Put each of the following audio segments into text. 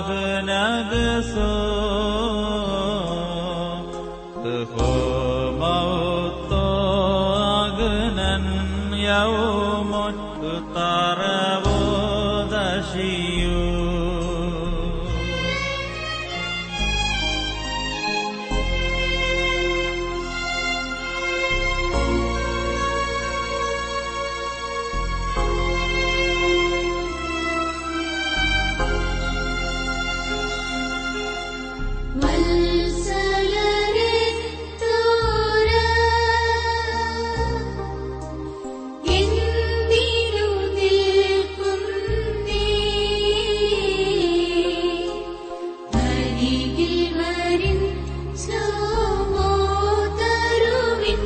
نجسو تخموت أغنن يوم اقترب دشيو മത്സരരിത്തുര എന്തിനു നിൽക്കുന്നേ അരികിൽ വരിൻ സോമോദരുവിൻ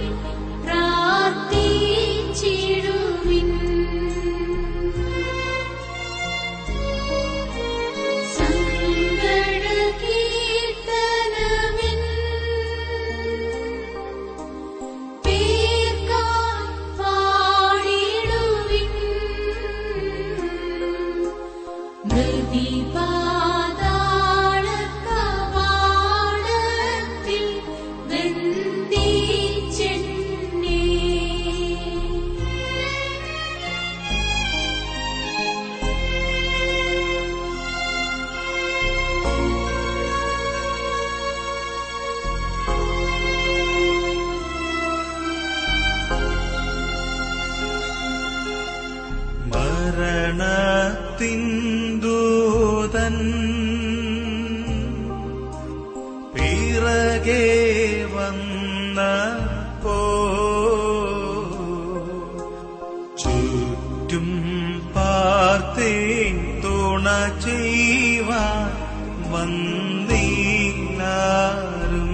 പ്രാർത്ഥിച്ചിടുവിൻ സങ്കട കീർത്തനമിൻ പേർക്കാൽ പാടിടുവിൻ മൃതിപാതാള കവാടത്തിൽ ബന്ധിച്ചെന്നേ മരണത്തിന്ദൂതൻ പിറകെ വന്നപ്പോ ചുറ്റും പാർത്തേൻ തുണ ചെയ്യുവാൻ വന്നീലാരും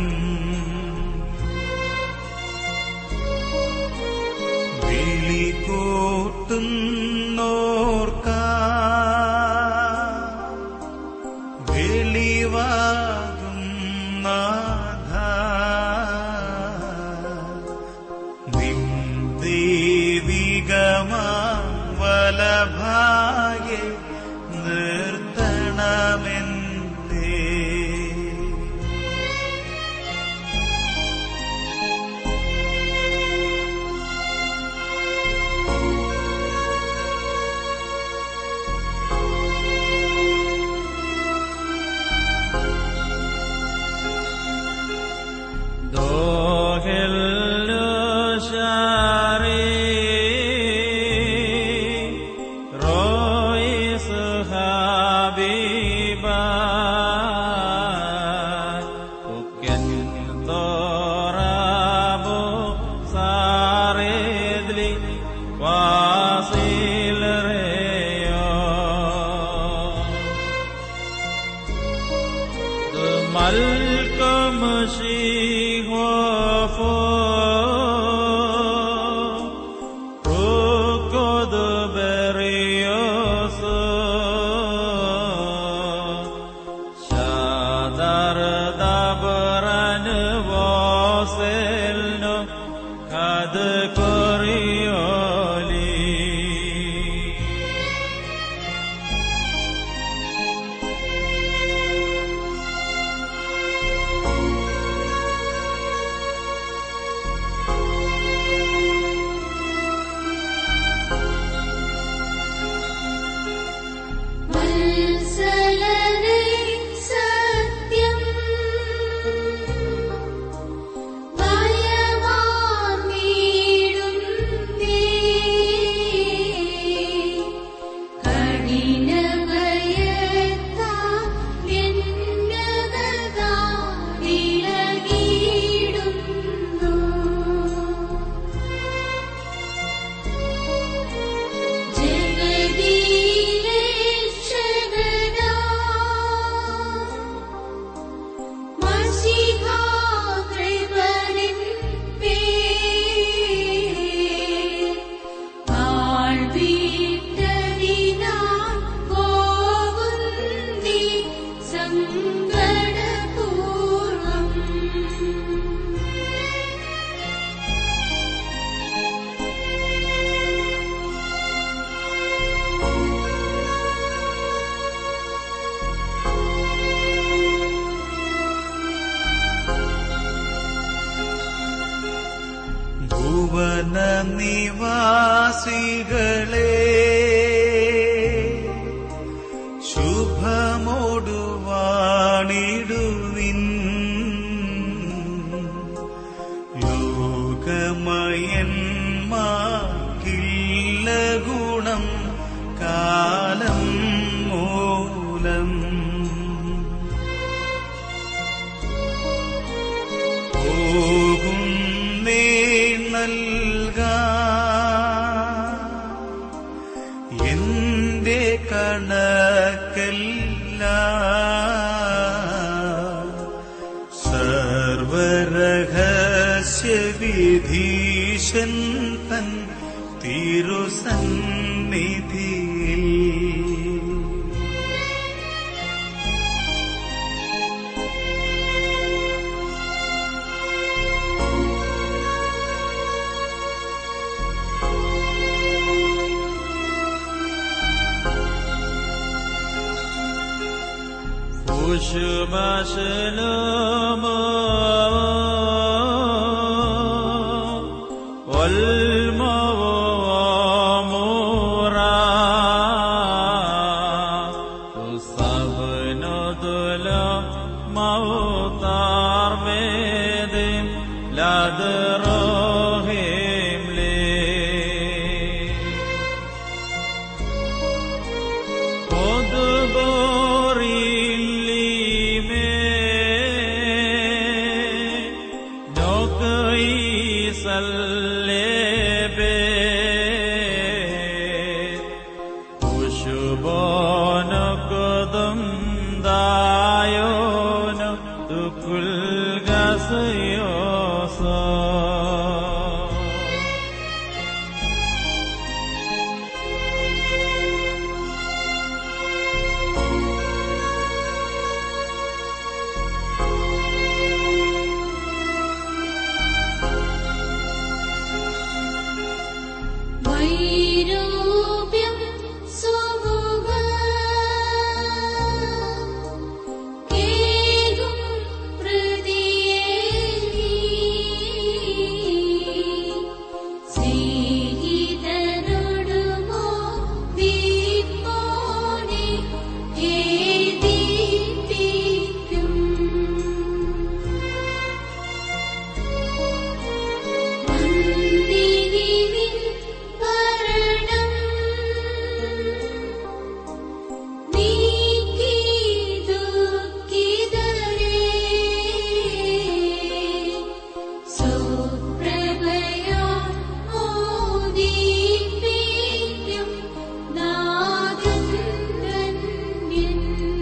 വിളി കൂട്ടുന്നോർക്ക വെളിവാകും നാഥ നിൻ ദൈവികമാ വലഭായെ നിർത്തണമെന്തേ دوهل شاري رويس حبيبا وكن ترابو ساردلي واصل ريو ملكم شيخوفو ركض بريوس شادر دبرن واصلن قد كريولي വത്സലരേ സത്യം ഭയമാർന്നിടുന്നേ കഠിനഭയത്താ എന്നകതാ വിളകിയിടുന്നു ജഗദീരക്ഷകനാ മസിഹാകൃപനിൻ പേർ ആൾവീട്ടതിനാൽ പോകുന്നി സങ്കടപൂർവം വനനിവാസികളെ ശുഭമോടുവാണിടുവിൻ ലോകമയന്മാർക്കില്ല ഗുണം കാലം മൂലം പോകുന്നേ നൽക എന്റെ കണക്കല്ല സർവരഹസ്യ വിധീശൻ തൻ തിരുസന്നിധിയിൽ وشباشلوم والموامورا تصبن ظلم موطار مدم لا دروهم لي Gaseosa വൈരൂപ്യം സുമുഖ കേകും പ്രതിയേകി സ്നേഹിതനോടുമോ ദീപോനെ ഏദീപിക്കും വന്ദിനിവിൻ വരണം നീക്കി ദുഃഖിതരേ സുപ്രഭയാ മോദിപ്പിക്കും നാഥൻ ധന്യൻ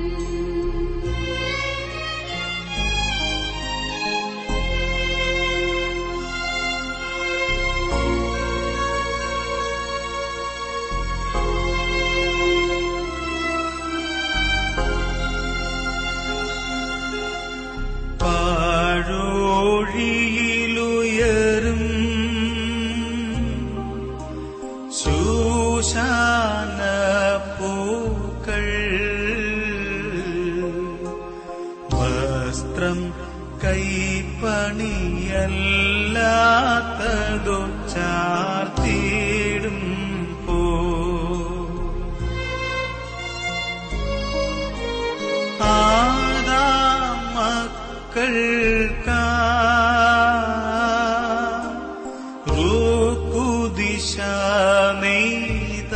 പാഴോഴിയിലുയരും ശൂശാന പൂക്കൾ വസ്ത്രം കൈപ്പണിയല്ലാത്തതോ ചാർത്തിയിടും പോ ആദാം മക്കൾക്കാ ൂക്കുദിശ നെയ്ത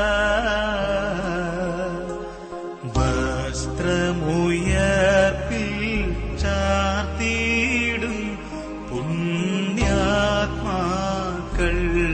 വസ്ത്രമുയർപ്പിൽ ചാർത്തിയിടും പുണ്യാത്മാക്കൾ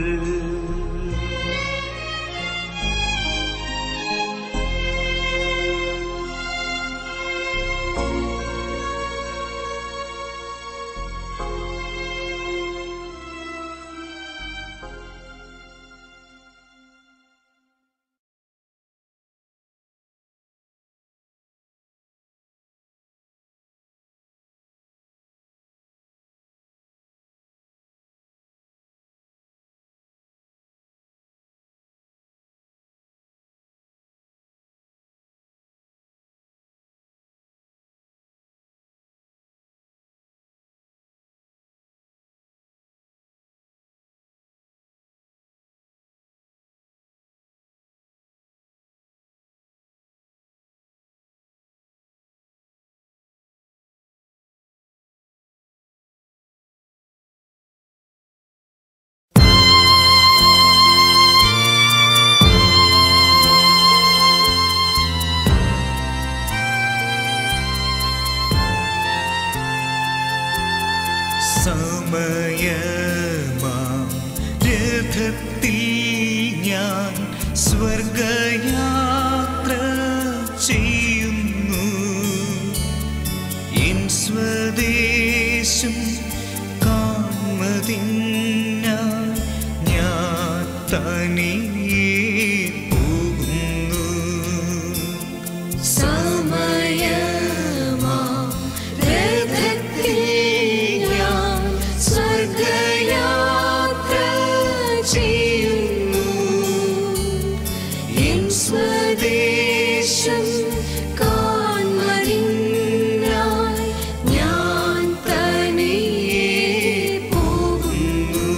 സമയമാം രഥത്തിൽ ഞാൻ സ്വർഗയാത്ര ചെയ്യുന്നു എൻ സ്വദേശം കാൺമതിനായി ഞാൻ തനിയെ പോകുന്നു സമയമാം രഥത്തിൽ ഞാൻ സ്വർഗയാത്ര ചെയ്യുന്നു എൻ സ്വദേശം കാൺമതിനായി ഞാൻ തനിയെ പോകുന്നു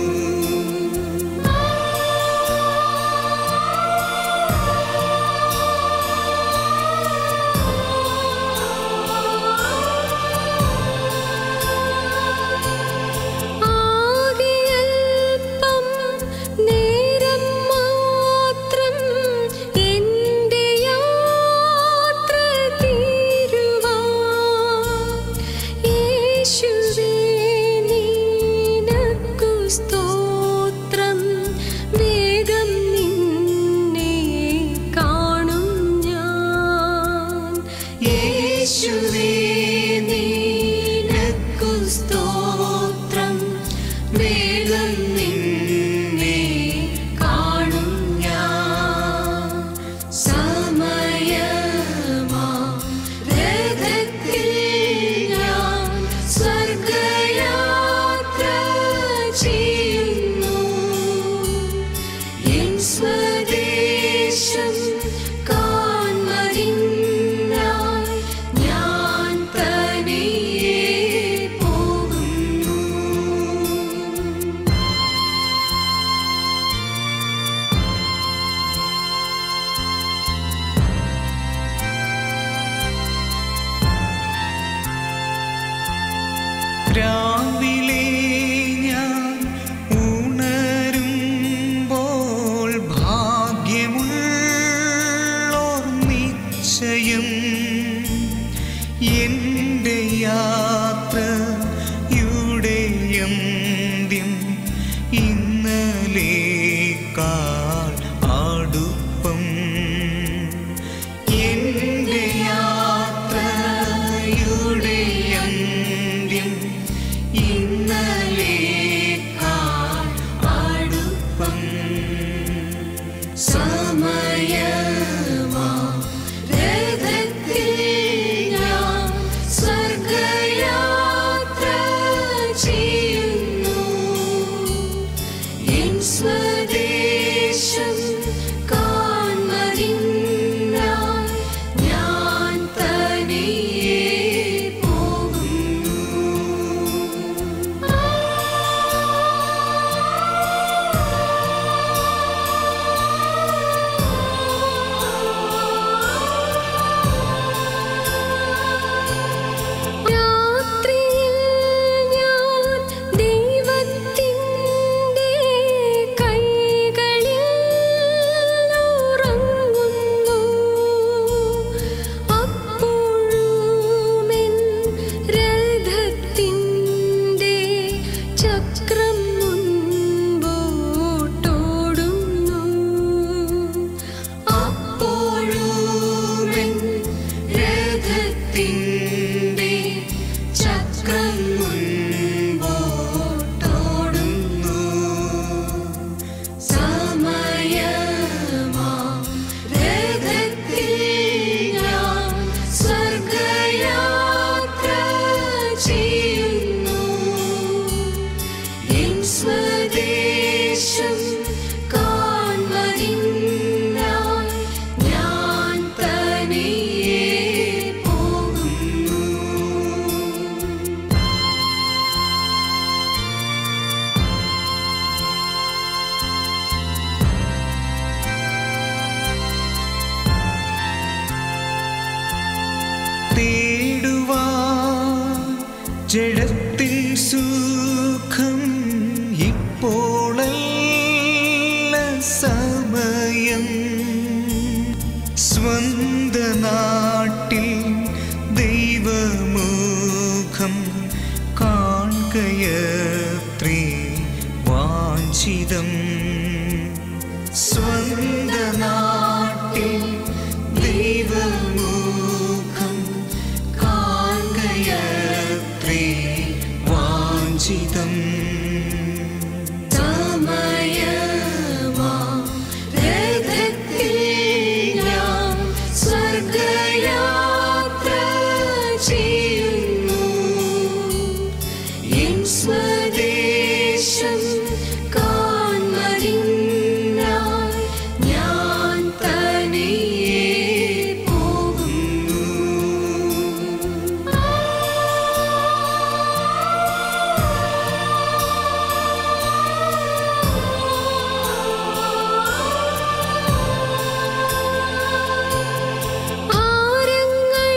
ആകെയൽപ്പം നേരം മാത്രം എൻ്റെ യാത്ര തീരുവാൻ യേശുവേ നിനക്കു സ്തോത്രം വേഗം നിന്നെ കാണും ഞാൻ യേശുവേ നിനക്കു സ്തോത്രം വേഗം നിന്നെ കാണും ഞാൻ സമയമാ രഥത്തിൽ ഞാൻ സ്വർഗയാത്ര ചെയ്യുന്നു എൻ സ്വദേശം കാൺമതിനായി ഞാൻ തനിയെ പോകുന്നു രാവിലെ ഞാൻ ഉണരുമ്പോൾ ഭാഗ്യമുള്ളോർ നിശ്ചയം എൻ്റെ യാത്രയുടെ അന്ത്യം ഇന്നലേക്കാൾ അടുപ്പം എൻ്റെ യാത്രയുടെ അന്ത്യം ഇന്നലേക്കാൾ അടുപ്പം സമയമാ രഥത്തിൽ ഞാൻ സ്വർഗയാത്ര ചെയ്യുന്നു എൻ സ്വദേശം കാൺമതിനായി ഞാൻ തനിയെ പോകുന്നു രാത്രിയിൽ ഞാൻ ദൈവത്തിൻ്റെ കൈകളിൽ ഉറങ്ങുന്നു അപ്പോഴുമെൻ രഥത്തിൻ്റെ ചക്രം മുൻപോട്ടോടുന്നു അപ്പോഴുമെൻ രഥത്തിൻ്റെ ചക്രം മുൻപോട്ടോടുന്നു സമയമാ രഥത്തിൽ ഞാൻ സ്വർഗയാത്ര ചെയ്യുന്നു എൻ സ്വദേശം കാൺമതിനായി ഞാൻ തനിയെ പോകുന്നു തേടുവാൻ ജഡത്തിൻ സുഖം ഇപ്പോളല്ല സമയം സ്വന്ത നാട്ടിൽ ദൈവമുഖം കാണുകയല്ലോ ചെയ്യുന്നു എൻ സ്വദേശം കാൺമതിനായി ഞാൻ തനിയെ പോകുന്നു ആരങ്ങൾ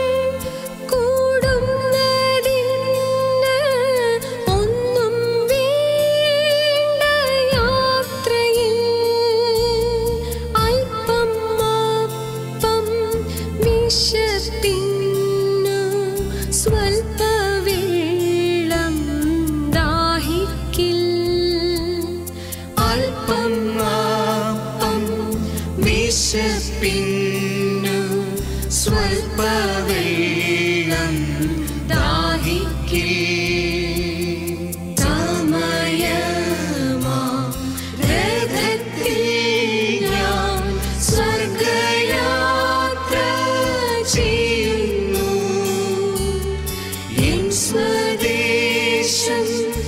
കൂടുന്നതിന് ഒന്നും വേണ്ട യാത്രയിൽ അല്പം അപ്പം വിശപ്പിന്നു സ്വൽപ്പ വെള്ളം ദാഹിക്കിൽ അല്പം അപ്പം വിശപ്പിന്നു സ്വൽപ്പ വെള്ളം ദാഹിക്കേ സമയമാ രഥത്തിൽ ഞാൻ സ്വർഗയാത്ര ചെയ്യുന്നു എൻ സ്വദേശം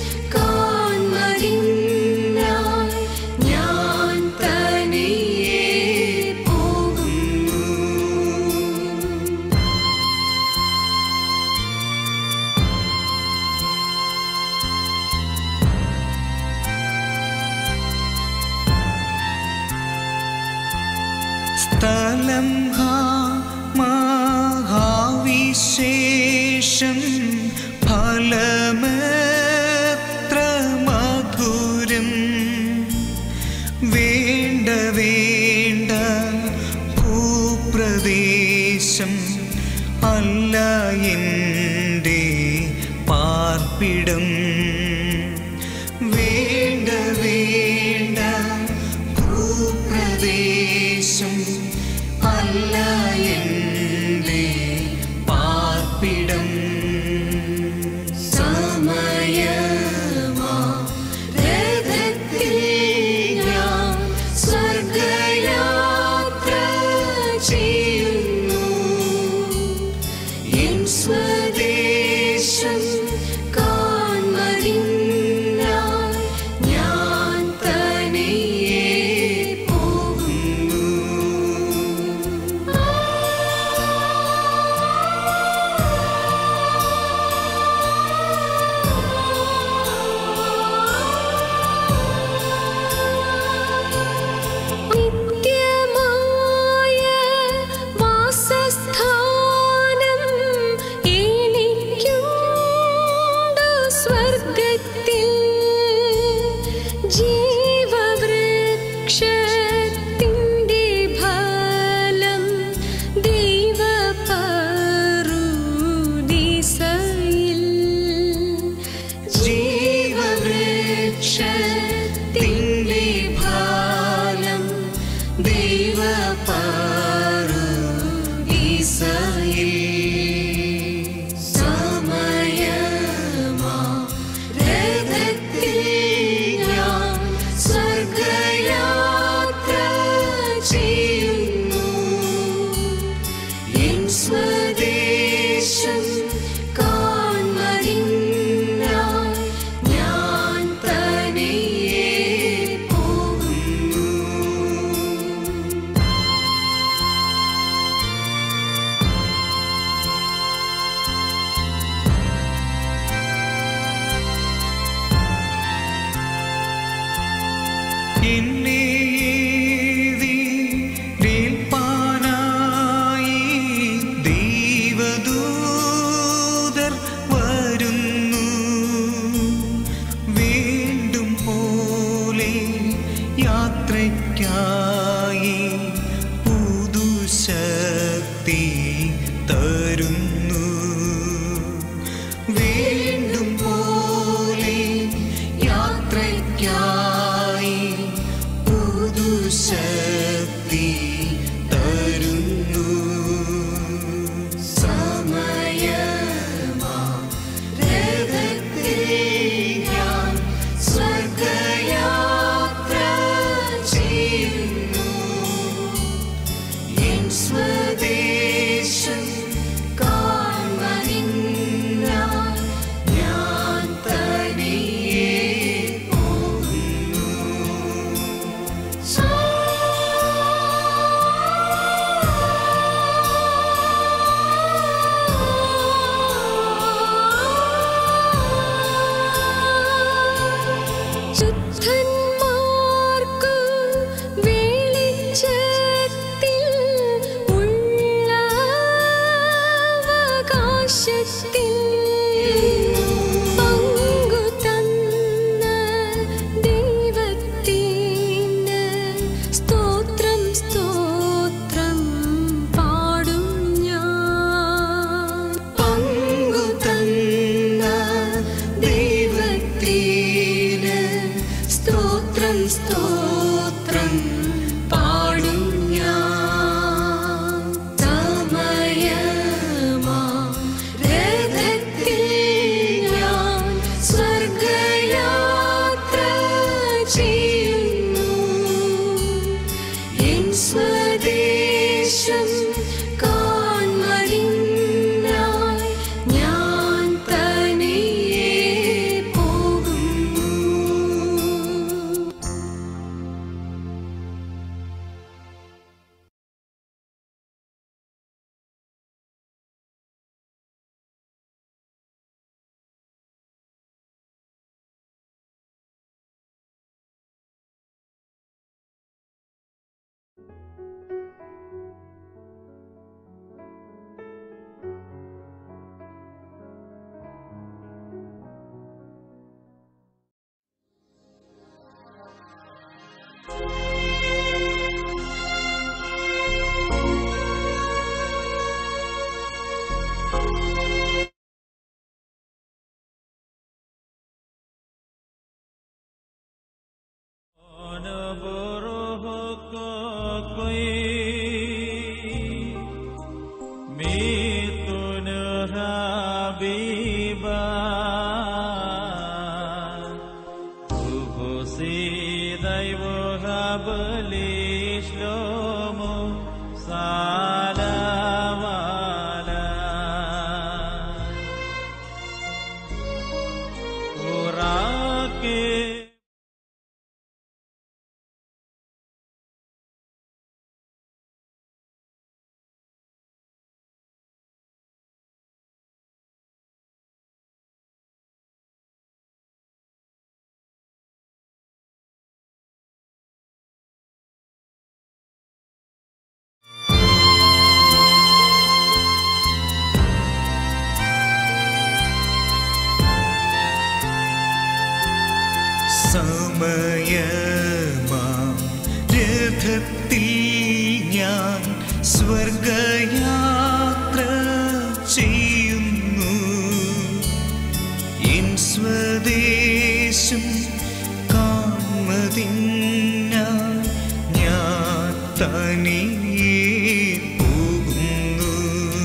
കാൺമതിനായി ഞാൻ തനിയെ പോകുന്നു സ്ഥലം ഹാ മഹാവിശേഷം ഫലമെത്ര മധുരം വേണ്ട വേണ്ട ഭൂപ്രദേശം അല്ല എൻ്റെ പാർപ്പിടം വേണ്ട വേണ്ട ഭൂപ്രദേശം അല്ല എൻ്റെ പാർപ്പിടം സമയമാ രഥത്തിൽ ഞാൻ സ്വർഗയാത്ര ചെയ്യുന്നു എൻ സ്വദേശം കാൺമതിനായി സമയമാം രഥത്തിൽ ഞാൻ സ്വർഗയാത്ര ചെയ്യുന്നു എൻ സ്വദേശം കാൺമതിനായി ഞാൻ തനിയെ പോകുന്നു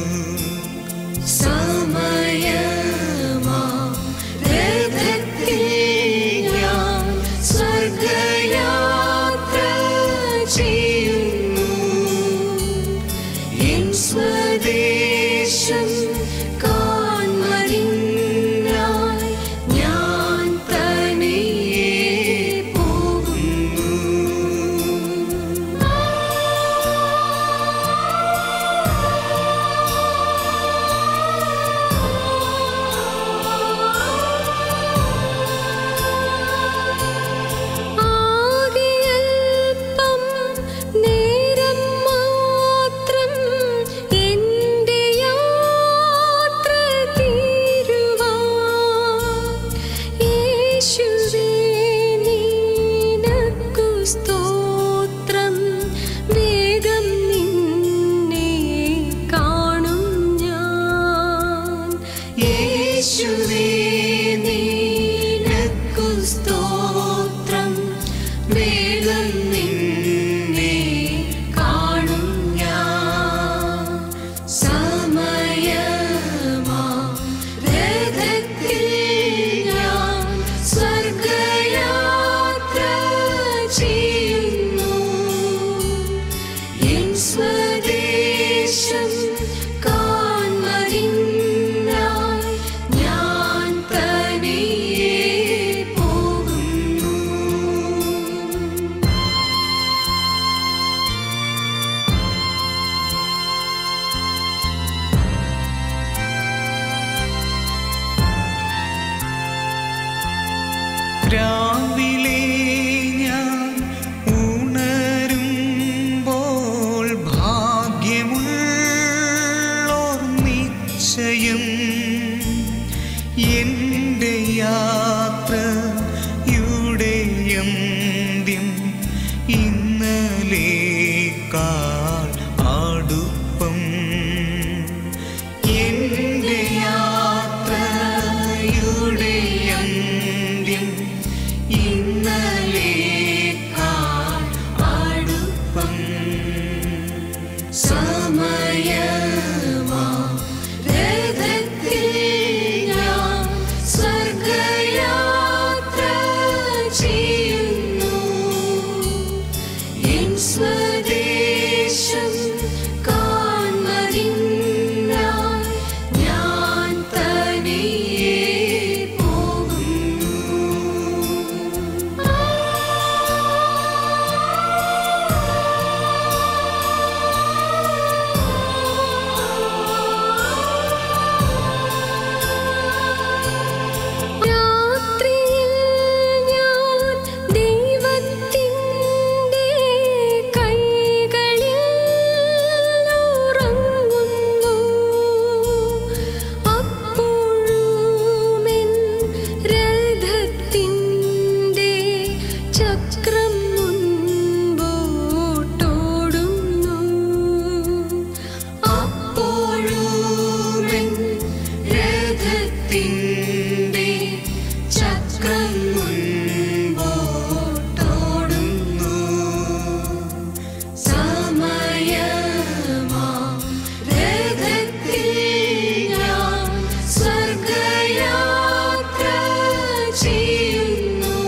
സമയമാ രഥത്തിൽ ഞാൻ സ്വർഗയാത്ര ചെയ്യുന്നു എൻ സ്വദേശം കാൺമറിഞ്ഞായി ഞാൻ തനിയെ പോകുന്നു ആകെയൽപ്പം നേരം മാത്രം എൻ്റെ യാത്ര തീരുവാൻ യേശുവേ നിനക്കു സ്തോത്രം വേഗം നിന്നെ കാണും ഞാൻ യേശുവേ നിനക്കു സ്തോത്രം വേഗം നിന്നെ കാണും ഞാൻ സമയമാ രഥത്തിൽ ഞാൻ സ്വർഗയാത്ര ചെയ്യുന്നു എൻ സ്വദേശം കാൺമറിഞ്ഞായി ഞാൻ തനിയെ പോകുന്നു രാവിലെ ഞാൻ ഉണരുമ്പോൾ ഭാഗ്യമുള്ളോർ നിശ്ചയം എൻ്റെ യാത്രയുടെ അന്ത്യം ഇന്നലേക്കാൾ അടുപ്പം എൻ്റെ യാത്രയുടെ അന്ത്യം ഇന്നലേക്കാൾ അടുപ്പം സമയമാ രഥത്തിൽ ഞാൻ സ്വർഗയാത്ര ചെയ്യുന്നു എൻ സ്വദേശം കാൺമറിഞ്ഞായി ഞാൻ തനിയെ പോകുന്നു രാത്രിയിൽ ഞാൻ ദൈവത്തിൻ്റെ കൈകളിൽ ഉറങ്ങുന്നു അപ്പോഴുമെൻ രഥത്തിൻ്റെ ചക്രം മുൻപോട്ടോടുന്നു അപ്പോഴുമെൻ രഥത്തിൻ്റെ ചക്രം മുൻപോട്ടോടുന്നു സമയമാ രഥത്തിൽ ഞാൻ സ്വർഗയാത്ര ചെയ്യുന്നു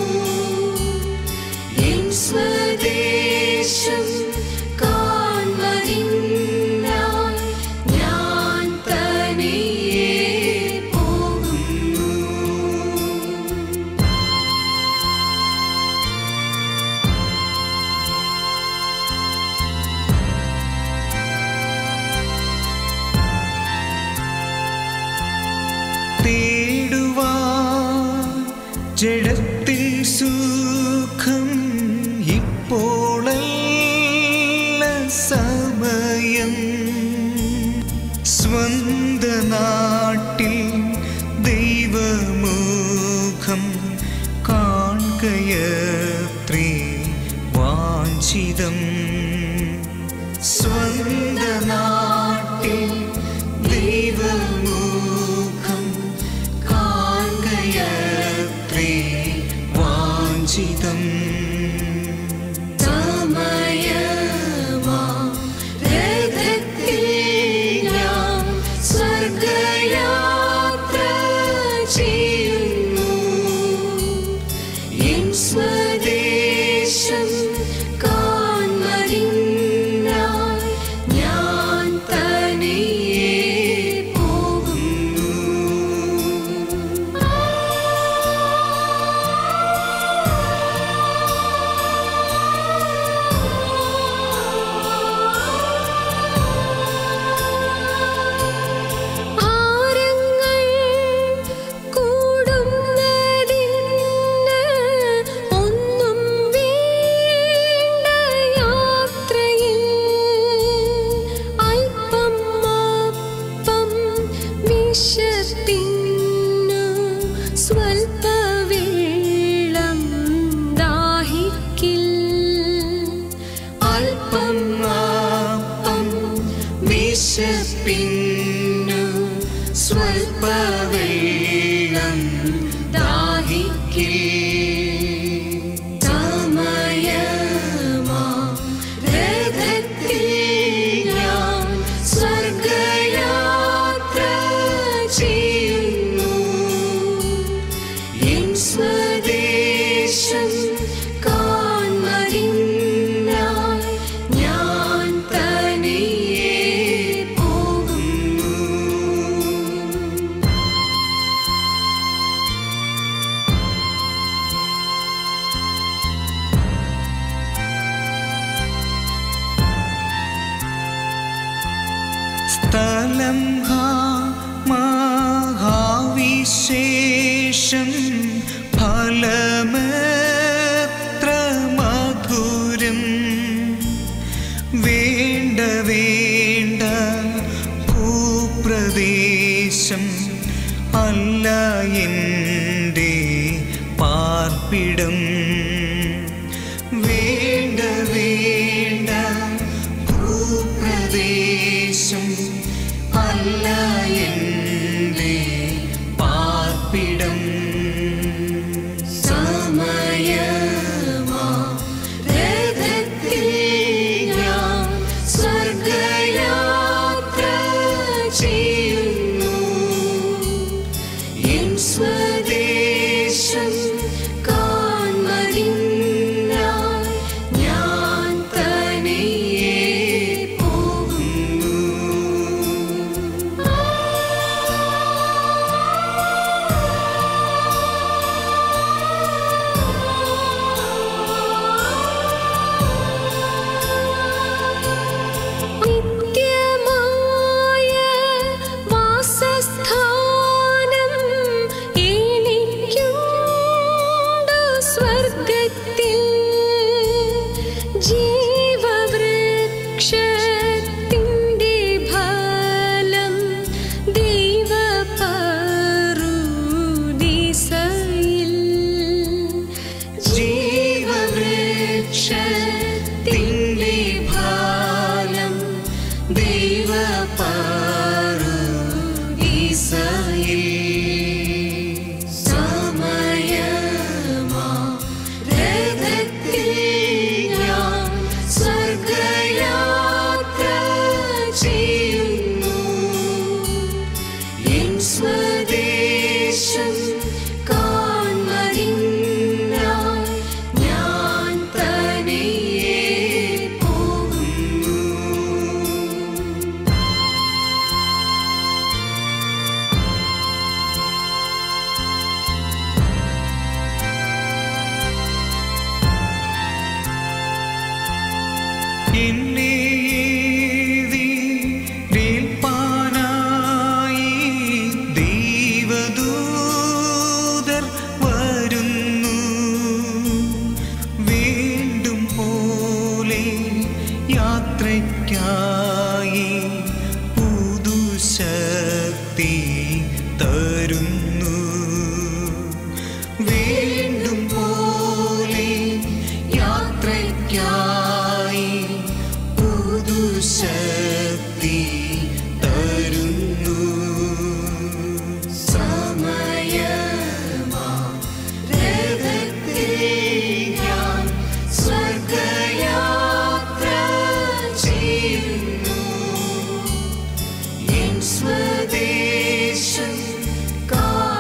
എൻ സ്വദേശം കാൺമറിഞ്ഞായി ഞാൻ തനിയെ പോകുന്നു തേടുവാൻ ജഡത്തിൻ സുഖം ഇപ്പോഴല്ല സമയം സ്വന്ത നാട്ടിൽ ദൈവമുഖം കാണുകയല്ലോ വിശപ്പിന്നു സ്വൽപ്പ വെള്ളം ദാഹിക്കിൽ അല്പം അപ്പം വിശപ്പിന്നു സ്വൽപ്പ വെള്ളം ദാഹിക്കേ സമയമാ രഥത്തിൽ ഞാൻ സ്വർഗയാത്ര ചെയ്യുന്നു എൻ സ്വദേശം കാൺമറിഞ്ഞാൽ ഞാൻ തനിയെ പോകുന്നു സ്ഥലം ഹാ മഹാവിശേഷം ഫലമെത്ര മധുരം വേണ്ട വേണ്ട ഭൂപ്രദേശം അല്ല എൻ്റെ പാർപ്പിടം വേണ്ട വേണ്ട ഭൂപ്രദേശം അല്ല എൻ്റെ പാർപ്പിടം സമയമാ രഥത്തിൽ ഞാൻ സ്വർഗയാത്ര ചെയ്യുന്നു എൻ സ്വദേശം കാൺമറിഞ്ഞാൽ ഞാൻ തനിയെ പോകുന്നു നിത്യമായ വാസസ്ഥാനം എനിക്കുണ്ട് സ്വർഗത്തിൽ ജീവവൃക്ഷത്തിൻ്റെ ഫലം ദൈവപറുദീസയിൽ ജീവവൃക്ഷത്തിൻ്റെ ഫലം ദൈവപാറുദീസയിൽ സമയമാ രഥത്തിൽ ഞാൻ സ്വർഗയാത്ര ചെയ്യുന്നു എൻ സ്വദേശം കാൺമറിഞ്ഞാൽ ഞാൻ തനിയെ പോകുന്നു എന്നെ ഏൽപ്പാനായി ദൈവദൂതർ വരുന്നു വീണ്ടും പോലെ യാത്രയ്ക്കായി പുതുശക്തി തരുന്നു വീണ്ടും പോലെ യാത്രയ്ക്കായി പുതുശക്തി തരുന്നു സമയമാ രഥത്തിൽ ഞാൻ സ്വർഗയാത്ര ചെയ്യുന്നു എൻ സ്വദേശം കാ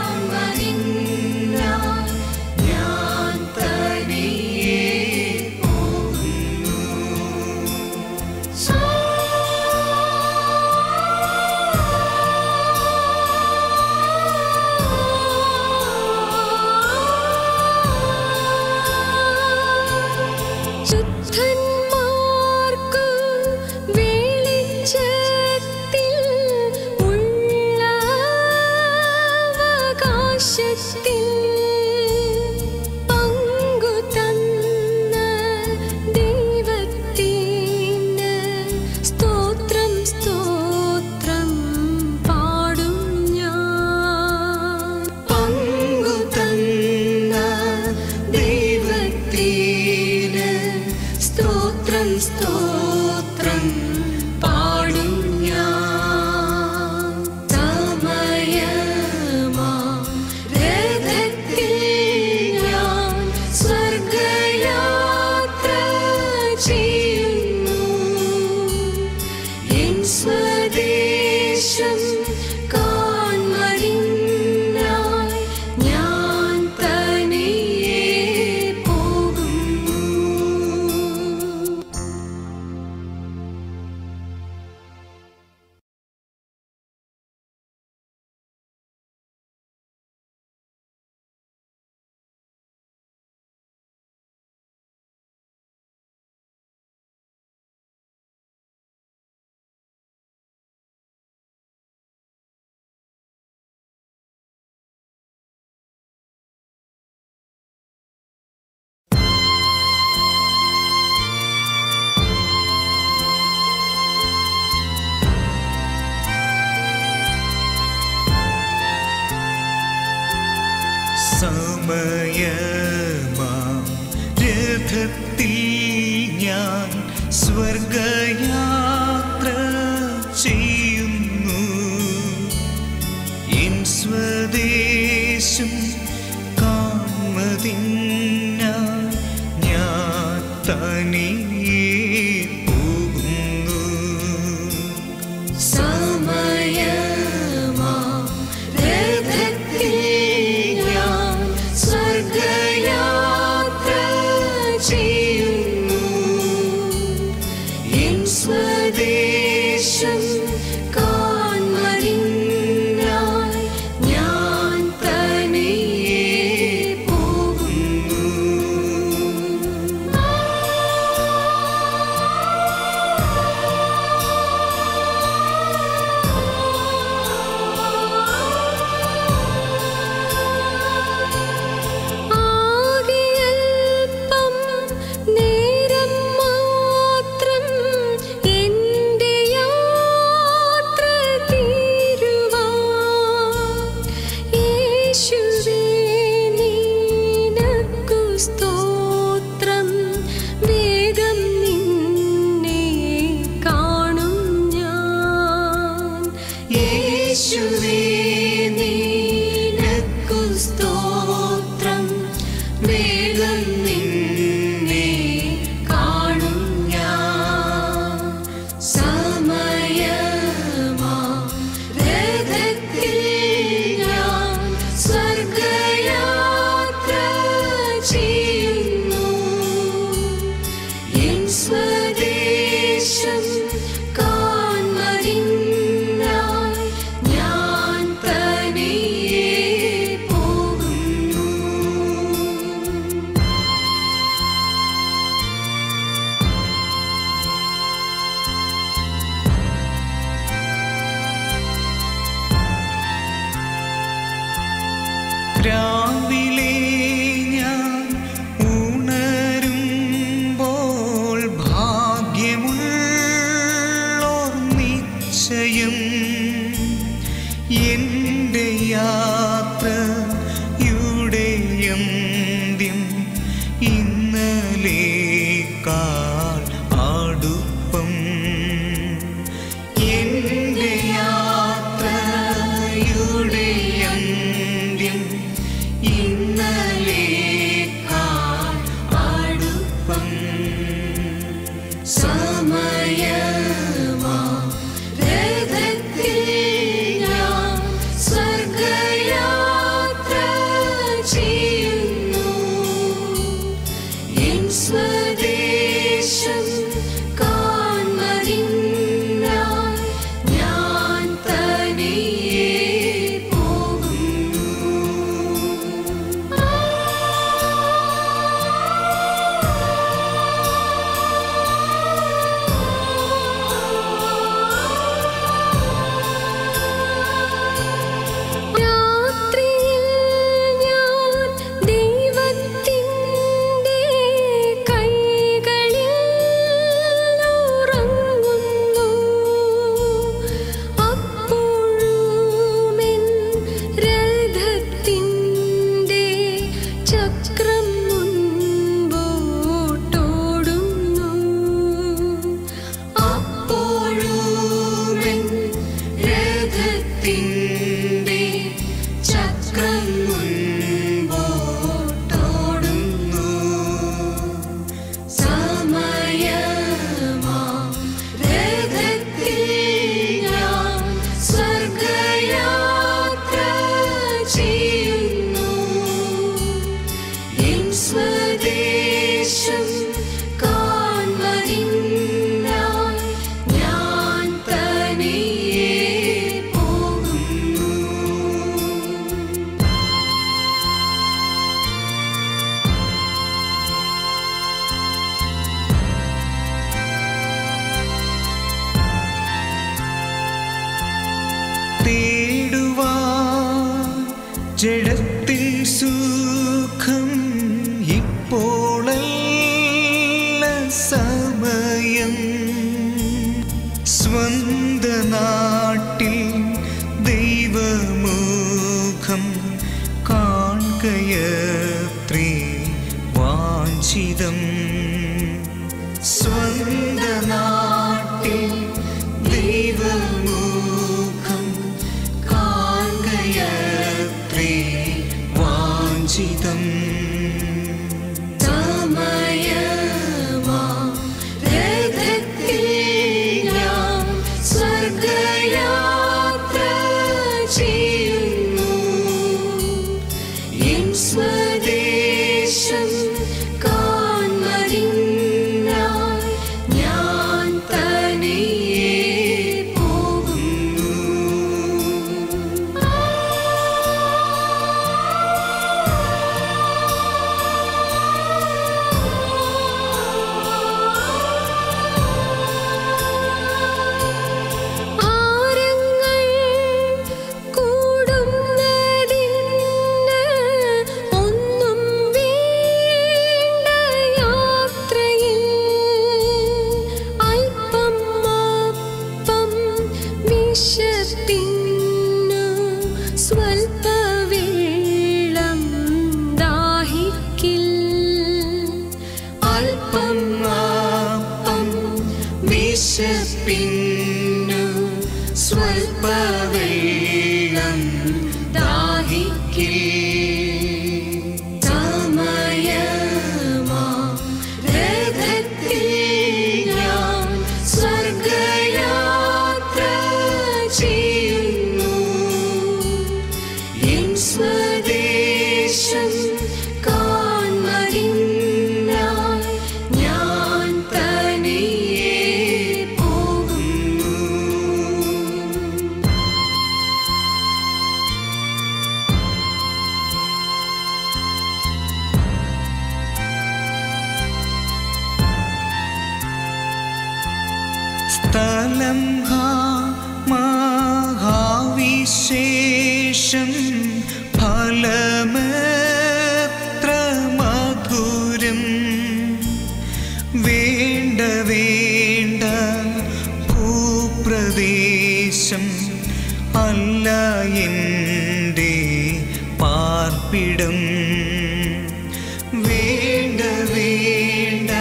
രഥത്തിൽ ഞാൻ സ്വർഗയാത്ര ചെയ്യുന്നു എൻ സ്വദേശം കാൺമതിനായി ഞാൻ തനിയെ പോകുന്നു സമയമാ രഥത്തിൽ ഞാൻ സ്വർഗയാത്ര ചെയ്യുന്നു എൻ സ്വദേശം കാൺമറിഞ്ഞായി ഞാൻ തനിയെ പോകുന്നു ആകെയൽപ്പം നേരം മാത്രം എൻ്റെ യാത്ര തീരുവാൻ യേശുവേ നിനക്കു സ്തോത്രം വേഗം നിന്നെ കാണും ഞാൻ യേശുവേ നിനക്കു സ്തോത്രം വേഗം നിന്നെ കാണും ഞാൻ സമയമാ രഥത്തിൽ ഞാൻ സ്വർഗയാത്ര ചെയ്യുന്നു എൻ സ്വദേശം കാൺമറിഞ്ഞായി ഞാൻ തനിയെ പോകുന്നു രാവിലെ ഞാൻ ഉണരുമ്പോൾ ഭാഗ്യമുള്ളോർ നിശ്ചയം എൻ്റെ യാത്രയുടെ അന്ത്യം ഇന്നലേക്കാൾ അടുപ്പം എൻ്റെ യാത്രയുടെ അന്ത്യം ഇന്നലേക്കാൾ അടുപ്പം സമയമാ രഥത്തിൽ ഞാൻ സ്വർഗയാത്ര ചെയ്യുന്നു എൻ സ്വദേശം കാൺമറിഞ്ഞായി ഞാൻ തനിയെ പോകുന്നു രാത്രിയിൽ ഞാൻ ദൈവത്തിൻ്റെ കൈകളിൽ ഉറങ്ങുന്നു അപ്പോഴുമെൻ രഥത്തിൻ്റെ ചക്രം മുൻപോട്ടോടുന്നു അപ്പോഴുമെൻ രഥത്തിൻ്റെ ചക്രം മുൻപോട്ടോടുന്നു സമയമാ രഥത്തിൽ ഞാൻ സ്വർഗയാത്ര ചെയ്യുന്നു എൻ സ്വദേശം കാൺമറിഞ്ഞായി ഞാൻ തനിയെ പോകുന്നു തേടുവാൻ ജഡത്തിൻ സുഖം ഇപ്പോഴല്ല സമയം സ്വന്ത നാട്ടിൽ ദൈവമുഖം കാണുകയത്രേ വാഞ്ച വാഞ്ചിതം സ്വന്ത നാട്ടിൽ ദൈവമുഖം കാണുകയത്രേ വാഞ്ചിതം സമയമാ രഥത്തിൽ ഞാൻ സ്വർഗയാത്ര ചെയ്യുന്നു എൻ സ്വദേശം കാൺമറിഞ്ഞാൽ ഞാൻ തനിയെ പോകുന്നു ആരങ്ങൾ കൂടുന്നതിന് ഒന്നും വേണ്ട യാത്രയിൽ അല്പം അപ്പം വിശപ്പിന്നു സ്വൽപ്പ വെള്ളം ദാഹിക്കിൽ അല്പം അപ്പം വിശപ്പിന്നു സ്വൽപ്പ വെള്ളം ദാഹിക്കിൽ സമയമാ രഥത്തിൽ ഞാൻ സ്വർഗയാത്ര ചെയ്യുന്നു എൻ സ്വദേശം കാൺമറിഞ്ഞാൽ ഞാൻ തനിയെ പോകുന്നു സ്ഥലം ഹാ മഹാവിശേഷം ഫലമെത്ര മധുരം വേണ്ട വേണ്ട ഭൂപ്രദേശം അല്ല എൻ്റെ പാർപ്പിടം വേണ്ട വേണ്ട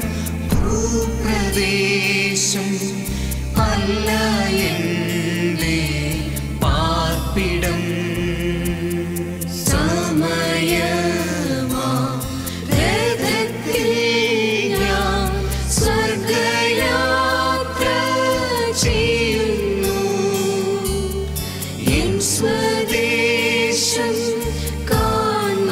ഭൂപ്രദേശം അല്ല എൻ്റെ പാർപ്പിടം സമയമാ രഥത്തിൽ ഞാൻ സ്വർഗയാത്ര ചെയ്യുന്നു എൻ സ്വദേശം കാൺമറിഞ്ഞാൽ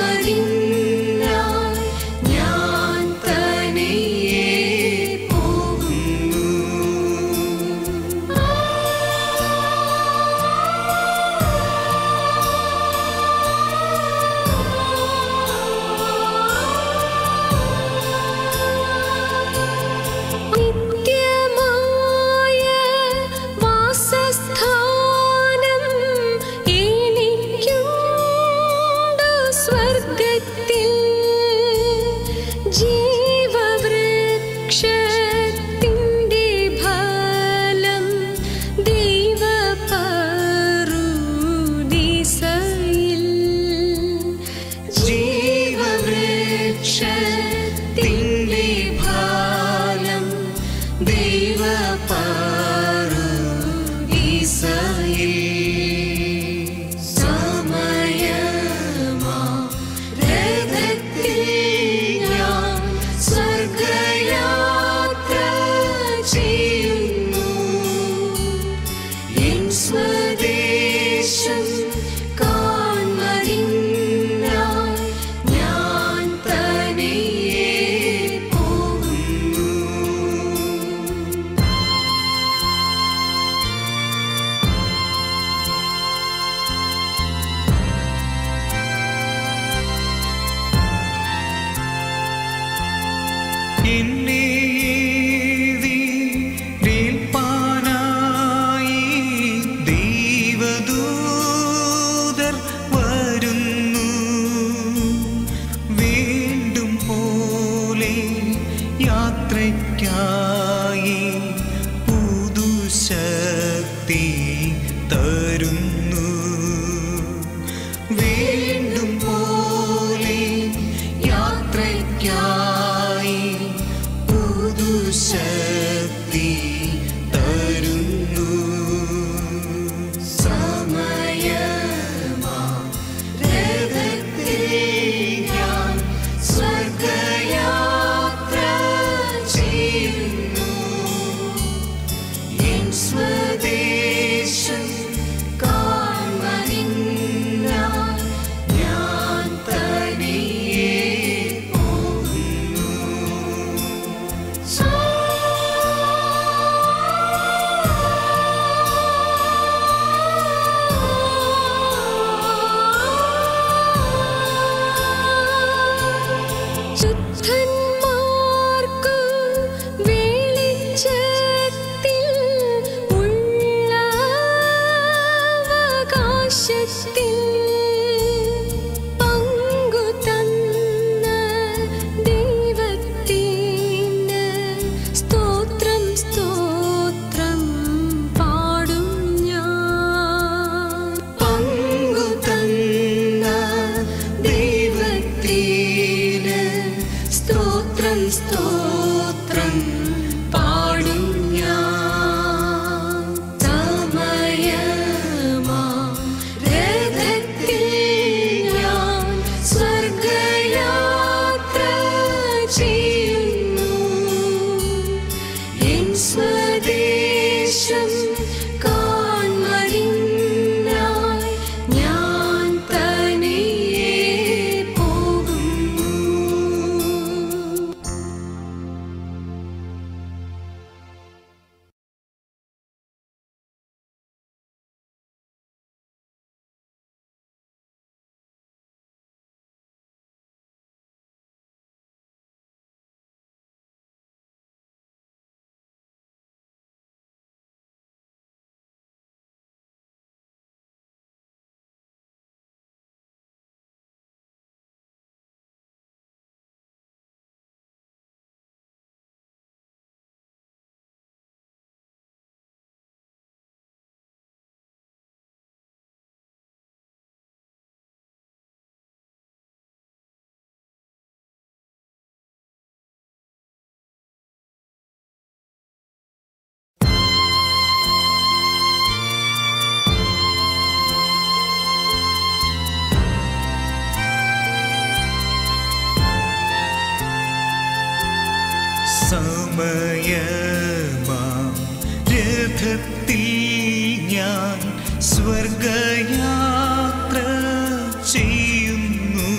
വേഗത്തിൽ ഞാൻ സ്വർഗയാത്ര ചെയ്യുന്നു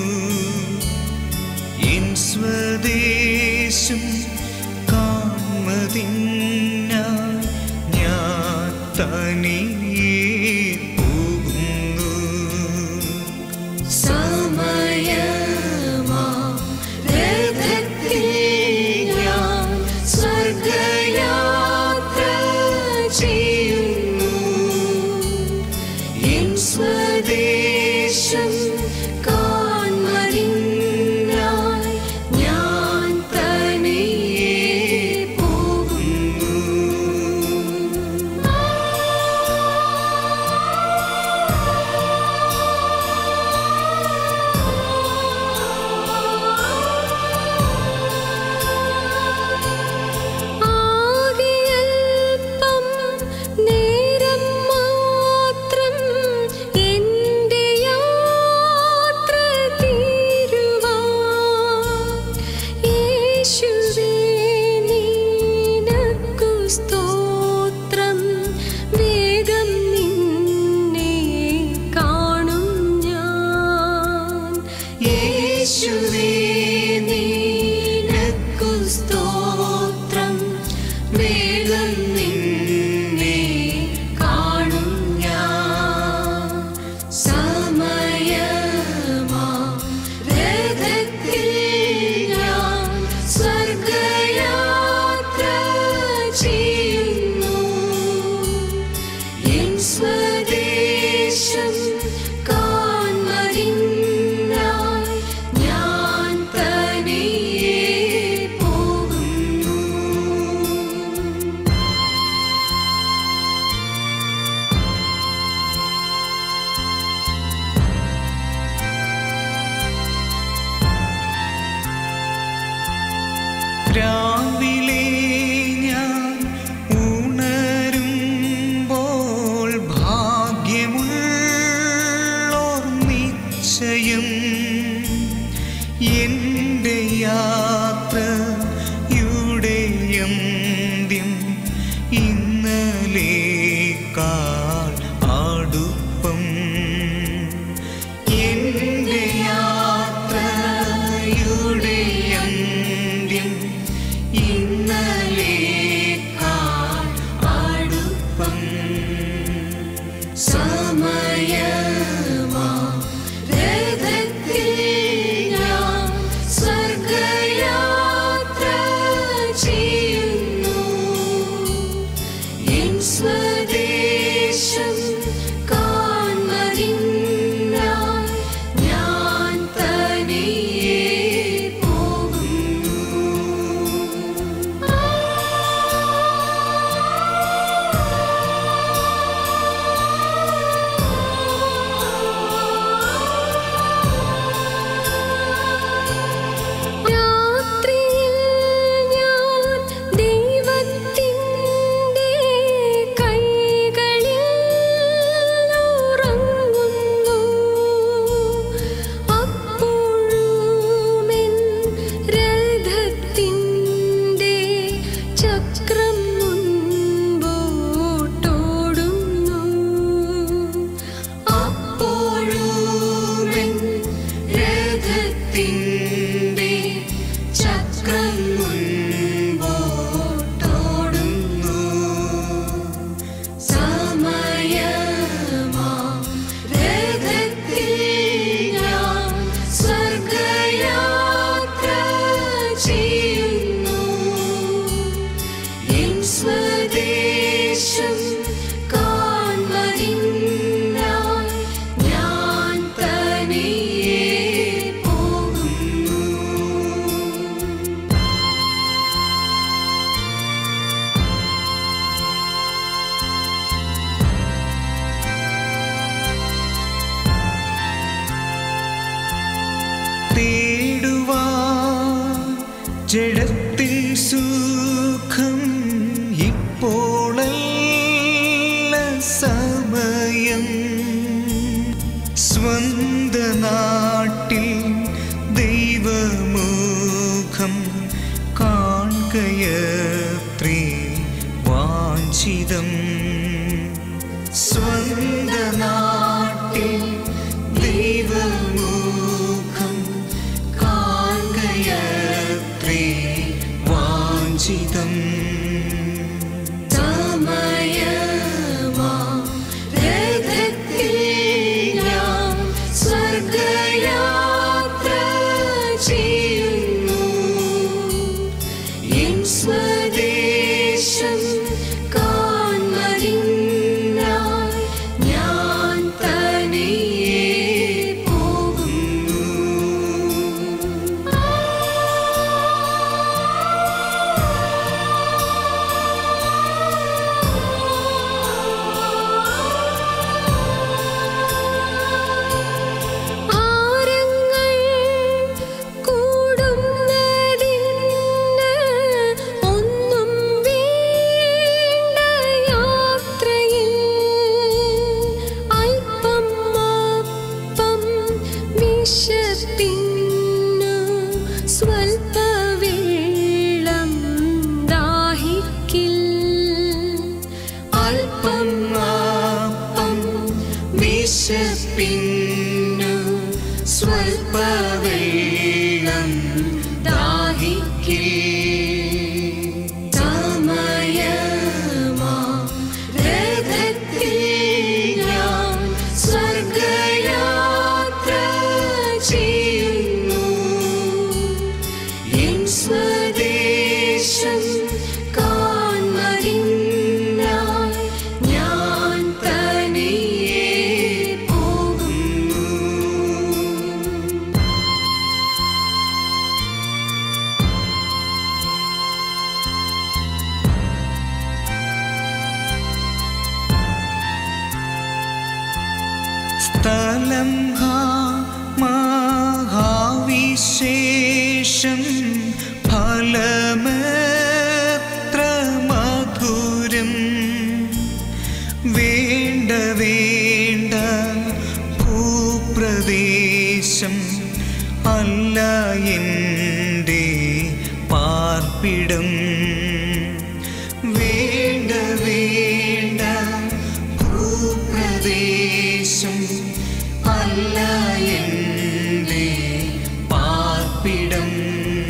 എൻ സ്വദേശം കാൺമതിനായി ഞാൻ തനിയെ പോകുന്നു സമയമാ രഥത്തിൽ ഞാൻ സ്വർഗയാത്ര ചെയ്യുന്നു എൻ സ്വദേശം കാൺമറിഞ്ഞായി ഞാൻ തനിയെ പോകുന്നു ആകെയൽപ്പം നേരം മാത്രം എൻ്റെ യാത്ര തീരുവാൻ യേശുവേ നിനക്കു സ്തോത്രം വേഗം നിന്നെ കാണും ഞാൻ യേശുവേ നിനക്കു സ്തോത്രം വേഗം നിന്നെ കാണും ഞാൻ സമയമാ രഥത്തിൽ ഞാൻ സ്വർഗയാത്ര ചെയ്യുന്നു എൻ സ്വദേശം കാൺമറിഞ്ഞായി ഞാൻ തനിയെ പോകുന്നു രാവിലെ ഞാൻ ഉണരുമ്പോൾ ഭാഗ്യമുള്ളോർ നിശ്ചയം എൻ്റെ യാത്രയുടെ അന്ത്യം ഇന്നലേക്കാൾ അടുപ്പം എൻ്റെ യാത്രയുടെ അന്ത്യം ഇന്നലേക്കാൾ അടുപ്പം സമയമാ രഥത്തിൽ ഞാൻ സ്വർഗയാത്ര ചെയ്യുന്നു എൻ സ്വദേശം കാൺമറിഞ്ഞായി ഞാൻ തനിയെ പോകുന്നു രാത്രിയിൽ ഞാൻ ദൈവത്തിൻ്റെ കൈകളിൽ ഉറങ്ങുന്നു അപ്പോഴുമെൻ രഥത്തിൻ്റെ ചക്രം മുൻപോട്ടോടുന്നു അപ്പോഴുമെൻ രഥത്തിൻ്റെ ചക്രം മുൻപോട്ടോടുന്നു സമയമാ രഥത്തിൽ ഞാൻ സ്വർഗയാത്ര ചെയ്യുന്നു എൻ സ്വദേശം കാൺമറിഞ്ഞായി ഞാൻ തനിയെ പോകുന്നു തേടുവാൻ ജഡത്തിൻ സുഖം ഇപ്പോഴല്ല സമയം സ്വന്ത നാട്ടിൽ ദൈവമുഖം കാണുകയത്രേ വാഞ്ചിതം നിന്നു സ്വൽപ്പവെള്ളം ദാഹിക്കേ സമയമാ രഥത്തിൽ ഞാൻ സ്വർഗയാത്ര ചെയ്യുന്നു എൻ സ്വദേശം കാൺമറിഞ്ഞാൽ ഞാൻ തനിയെ പോകുന്നു സ്ഥലം ഹാ മഹാവിശേഷം ഫലമെത്ര മധുരം വേണ്ട വേണ്ട ഭൂപ്രദേശം അല്ല എൻ്റെ പാർപ്പിടം വേണ്ട വേണ്ട ഭൂപ്രദേശം അല്ല എൻ്റെ പാർപ്പിടം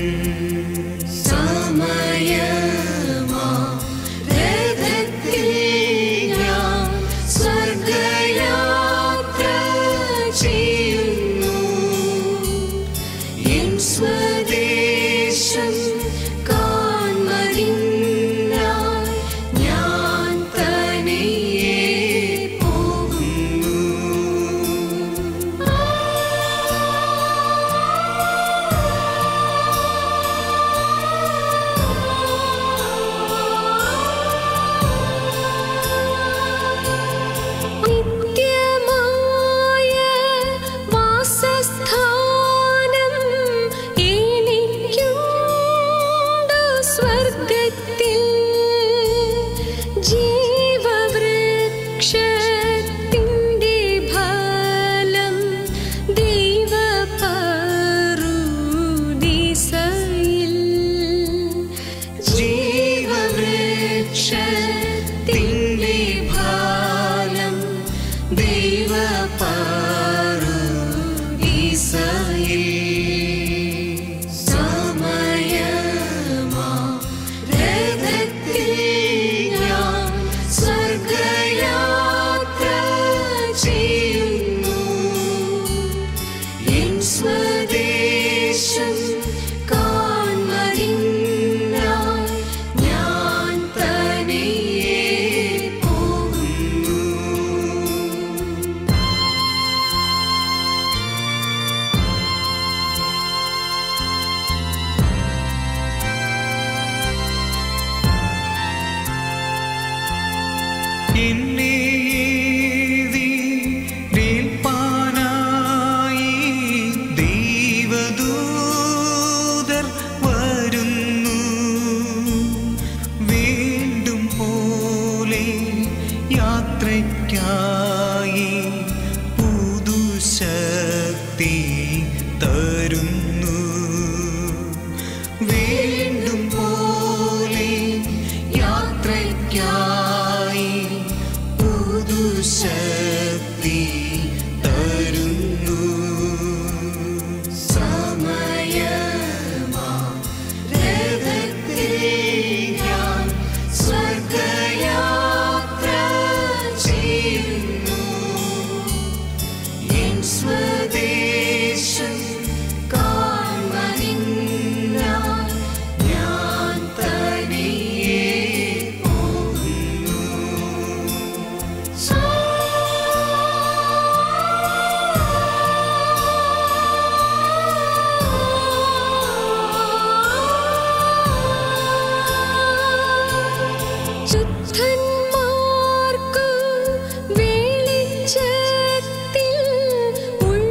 സമയമാ രഥത്തിൽ ഞാൻ സ്വർഗയാത്ര ചെയ്യുന്നു എൻ സ്വദേശം കാൺമറിഞ്ഞാൽ ഞാൻ തനിയെ പോകുന്നു നിത്യമായ വാസസ്ഥാനം എനിക്കുണ്ട് സ്വർഗത്തിൽ ജീവവൃക്ഷത്തിൻ്റെ ഫലം ദൈവപറുദീസയിൽ ജീവവൃക്ഷത്തിൻ്റെ ഫലം ദൈവപറുദീസയിൽ സമയമാ രഥത്തിൽ ഞാൻ സ്വർഗയാത്ര ചെയ്യുന്നു എൻ സ്വദേശം കാൺമറിഞ്ഞാൽ ഞാൻ തനിയെ പോകുന്നു എന്നെ ഏൽപ്പാനായി ദൈവദൂതർ വരുന്നു വീണ്ടും പോലെ യാത്രയ്ക്കായി പുതുശക്തി തരുന്നു വീണ്ടും പോലെ യാത്രയ്ക്കായി പുതുശക്തി തരുന്നു സമയമാ രഥത്തിൽ ഞാൻ സ്വർഗയാത്ര ചെയ്യുന്നു എൻ സ്വദേശം കാൺമറിഞ്ഞാൽ ഞാൻ തനിയെ പോകുന്നു ശുദ്ധന്മാർക്കു വെളിച്ചത്തിൽ ഉൾ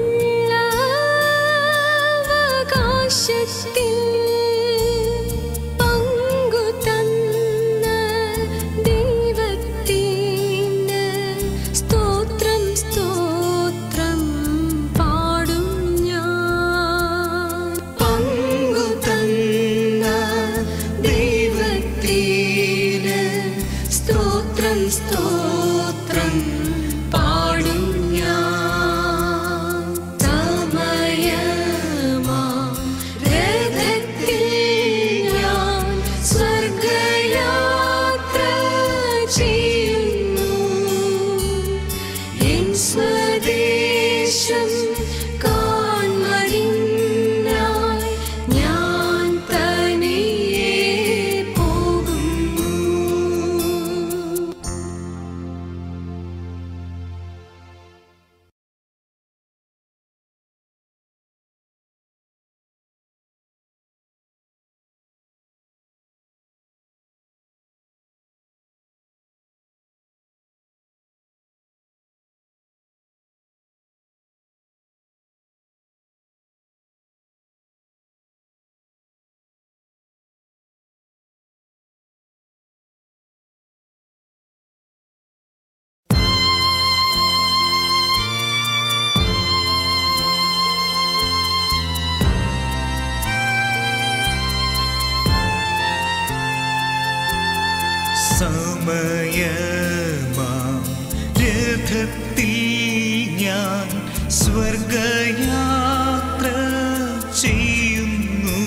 രഥത്തിൽ ഞാൻ സ്വർഗയാത്ര ചെയ്യുന്നു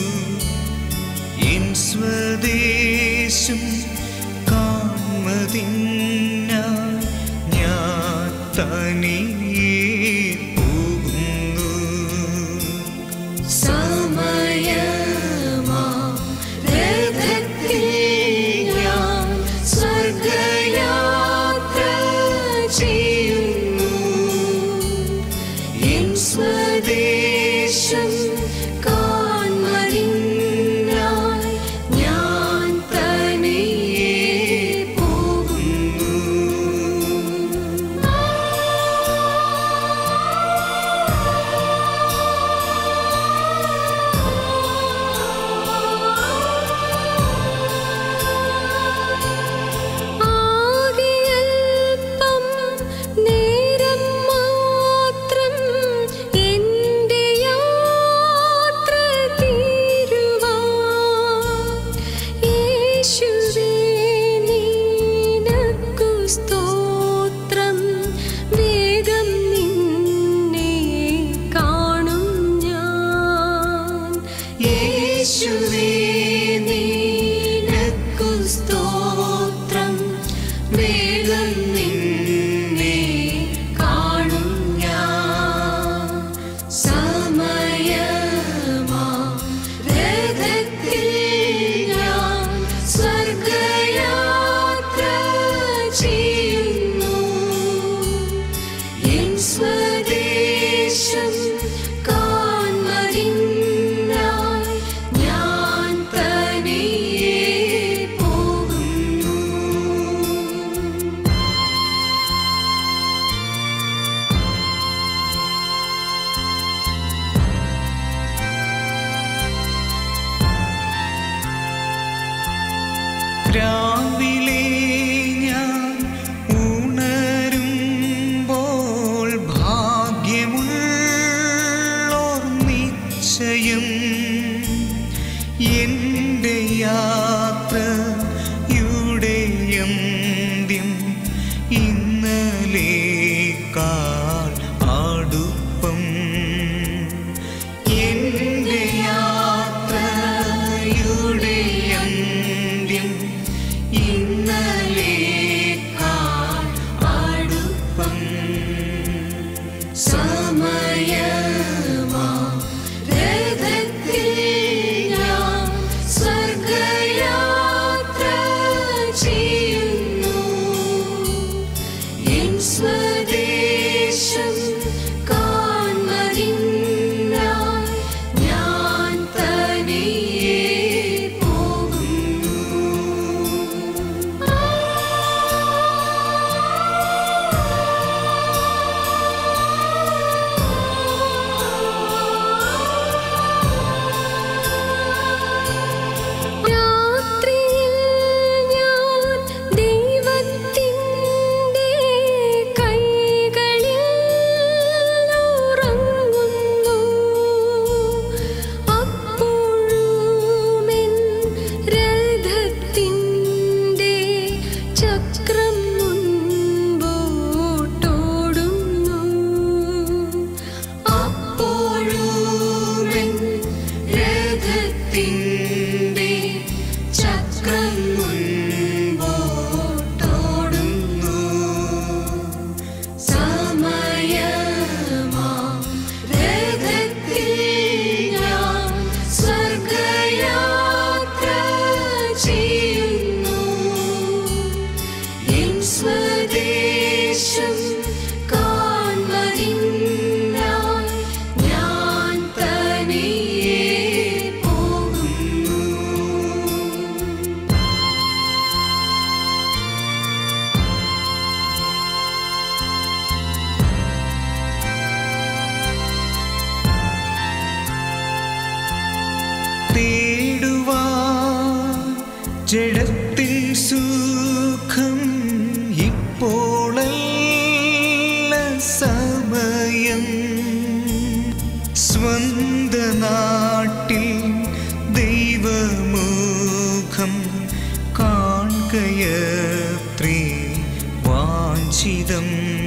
എൻ സ്വദേശം കാൺമതിനായി ഞാൻ തനിയെ പോകുന്നു സമയമാ രഥത്തിൽ ഞാൻ സ്വർഗയാത്ര ചെയ്യുന്നു എൻ സ്വദേശം കാൺമറിഞ്ഞായി ഞാൻ തനിയെ പോകുന്നു ആകെയൽപ്പം നേരം മാത്രം എൻ്റെ യാത്ര തീരുവാൻ യേശുവേ നിനക്കു സ്തോത്രം വേഗം നിന്നെ കാണും ഞാൻ യേശുവേ നിനക്കു സ്തോത്രം വേഗം നിന്നെ കാണും ഞാൻ സമയമാ രഥത്തിൽ ഞാൻ സ്വർഗയാത്ര ചെയ്യുന്നു എൻ സ്വദേശം കാൺമറിഞ്ഞായി ഞാൻ തനിയെ പോകുന്നു രാവിലെ ഞാൻ ഉണരുമ്പോൾ ഭാഗ്യമുള്ളോർ നിശ്ചയം എൻ്റെ യാത്രയുടെ അന്ത്യം ഇന്നലേക്കാൾ അടുപ്പം എൻ്റെ യാത്രയുടെ അന്ത്യം ഇന്നലേക്കാൾ അടുപ്പം സമയമാ രഥത്തിൽ ഞാൻ സ്വർഗയാത്ര ചെയ്യുന്നു എൻ സ്വദേശം കാൺമറിഞ്ഞായി ഞാൻ തനിയെ പോകുന്നു രാത്രിയിൽ ഞാൻ ദൈവത്തിൻ്റെ കൈകളിൽ ഉറങ്ങുന്നു അപ്പോഴുമെൻ രഥത്തിൻ്റെ ചക്രം മുൻപോട്ടോടുന്നു അപ്പോഴുമെൻ രഥത്തിൻ്റെ ചക്രം മുൻപോട്ടോടുന്നു സമയമാ രഥത്തിൽ ഞാൻ സ്വർഗയാത്ര ചെയ്യുന്നു എൻ സ്വദേശം കാൺമറിഞ്ഞായി ഞാൻ തനിയെ പോകുന്നു തേടുവാൻ ജഡത്തിൻ സുഖം ഇപ്പോഴല്ല സമയം സ്വന്ത നാട്ടിൽ ദൈവമുഖം കാണുകയത്രേ വാഞ്ചിതം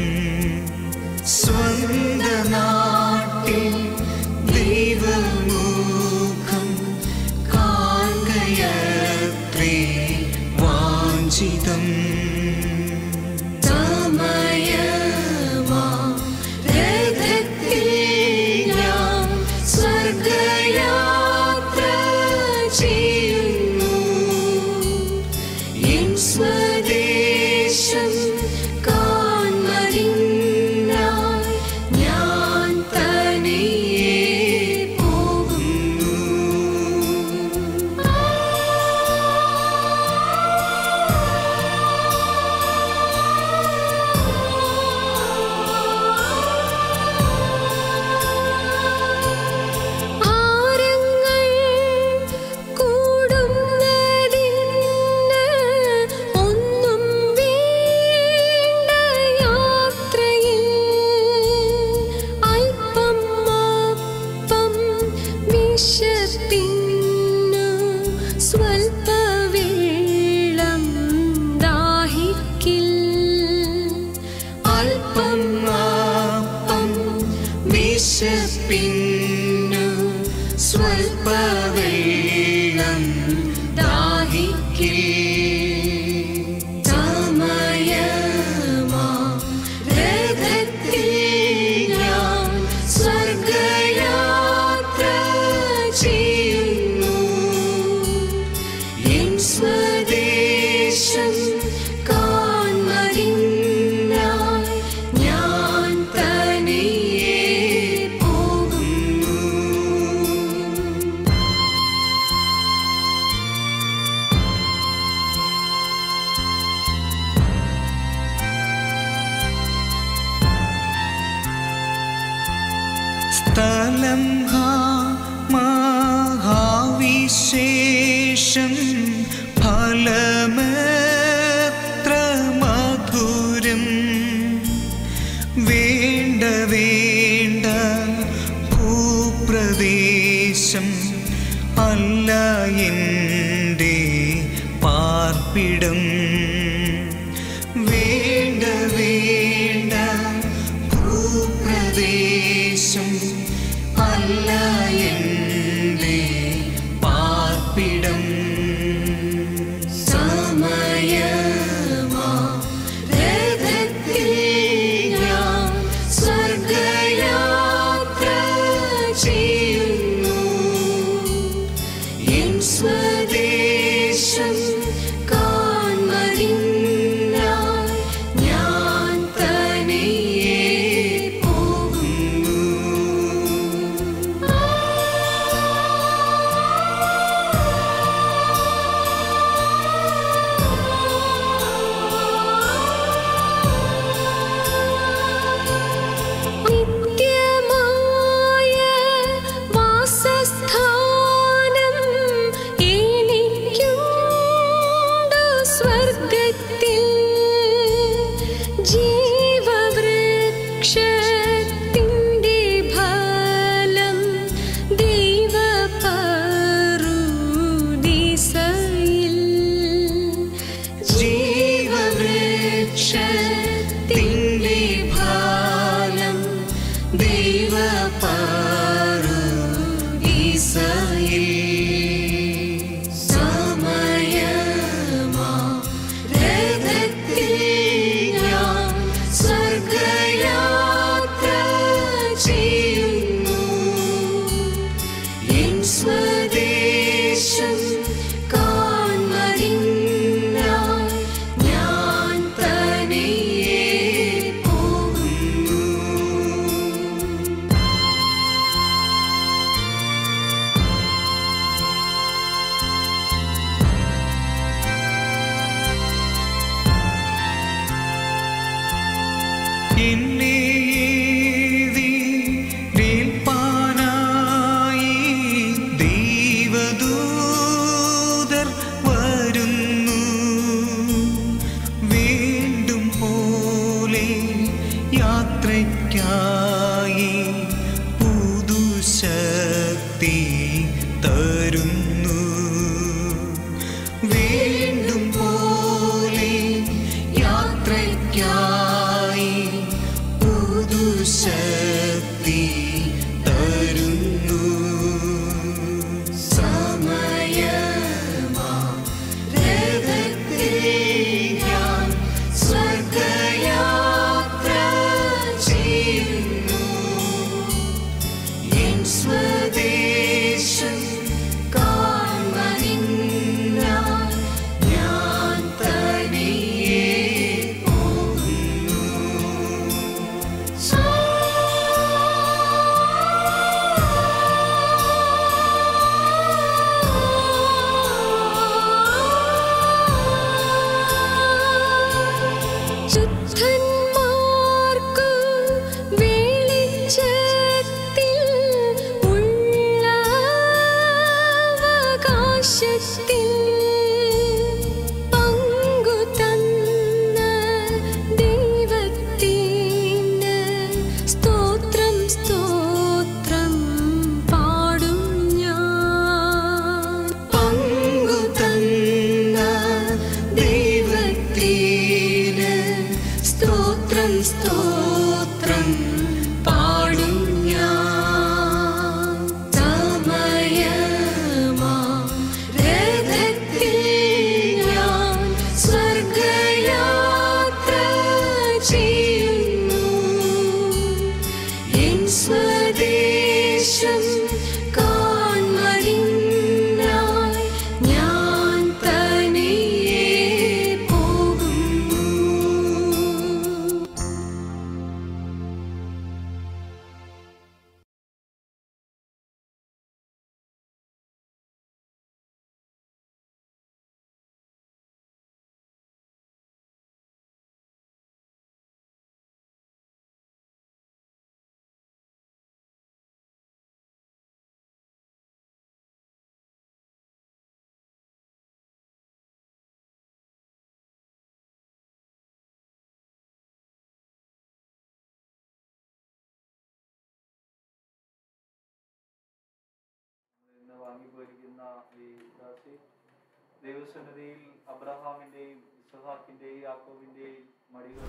വിശപ്പിന്നു സ്വൽപ്പവെള്ളം ദാഹിക്കേ സമയമാ രഥത്തിൽ ഞാൻ സ്വർഗയാത്ര ചെയ്യുന്നു എൻ സ്വദേശം കാൺമറിഞ്ഞാൽ ഞാൻ തനിയെ പോകുന്നു സ്ഥലം ഹാ മഹാവിശേഷം ഫലമെത്ര മധുരം വേണ്ട വേണ്ട ഭൂപ്രദേശം അല്ല എൻ്റെ പാർപ്പിടം വേണ്ട വേണ്ട ഭൂപ്രദേശം അല്ല എൻ്റെ പാർപ്പിടം സമയമാ രഥത്തിൽ ഞാൻ സ്വർഗയാത്ര ചെയ്യുന്നു എൻ സ്വദേശം കാൺമറിഞ്ഞാൽ ഞാൻ തനിയെ പോകുന്നു നിത്യമായ വാസസ്ഥാനം എനിക്കുണ്ട് സ്വർഗത്തിൽ ജീവവൃക്ഷത്തിൻ്റെ ഫലം ദൈവപറുദീസയിൽ ജീവവൃക്ഷത്തിൻ്റെ ഫലം ദൈവപറുദീസയിൽ സമയമാ രഥത്തിൽ ഞാൻ സ്വർഗയാത്ര ചെയ്യുന്നു എൻ സ്വദേശം കാൺമറിഞ്ഞാൽ ഞാൻ തനിയെ പോകുന്നു എന്നെ ഏൽപ്പാനായി ദൈവദൂതർ വരുന്നു വീണ്ടും പോലെ യാത്രയ്ക്കായി പുതുശക്തി തരുന്നു വീണ്ടും പോലെ യാത്രയ്ക്കായി പുതുശക്തി തരുന്നു സമയമാ രഥത്തിൽ ഞാൻ സ്വർഗയാത്ര ചെയ്യുന്നു എൻ സ്വദേശം കാൺമറിഞ്ഞാൽ ഞാൻ തനിയെ പോകുന്നു ശുദ്ധന്മാർക്കു വെളിച്ചത്തിൽ ഉൾ ദേശം കാൺമതിനായി ഞാൻ തനിയെ പോകുന്നു ഇന്ന് വാങ്ങിപ്പോയിരിക്കുന്ന ഈ ദാസി ദൈവസന്നിധിയിൽ അബ്രഹാമിന്റെയും ഇസഹാക്കിന്റെയും യാക്കോബിന്റെയും മടികൾ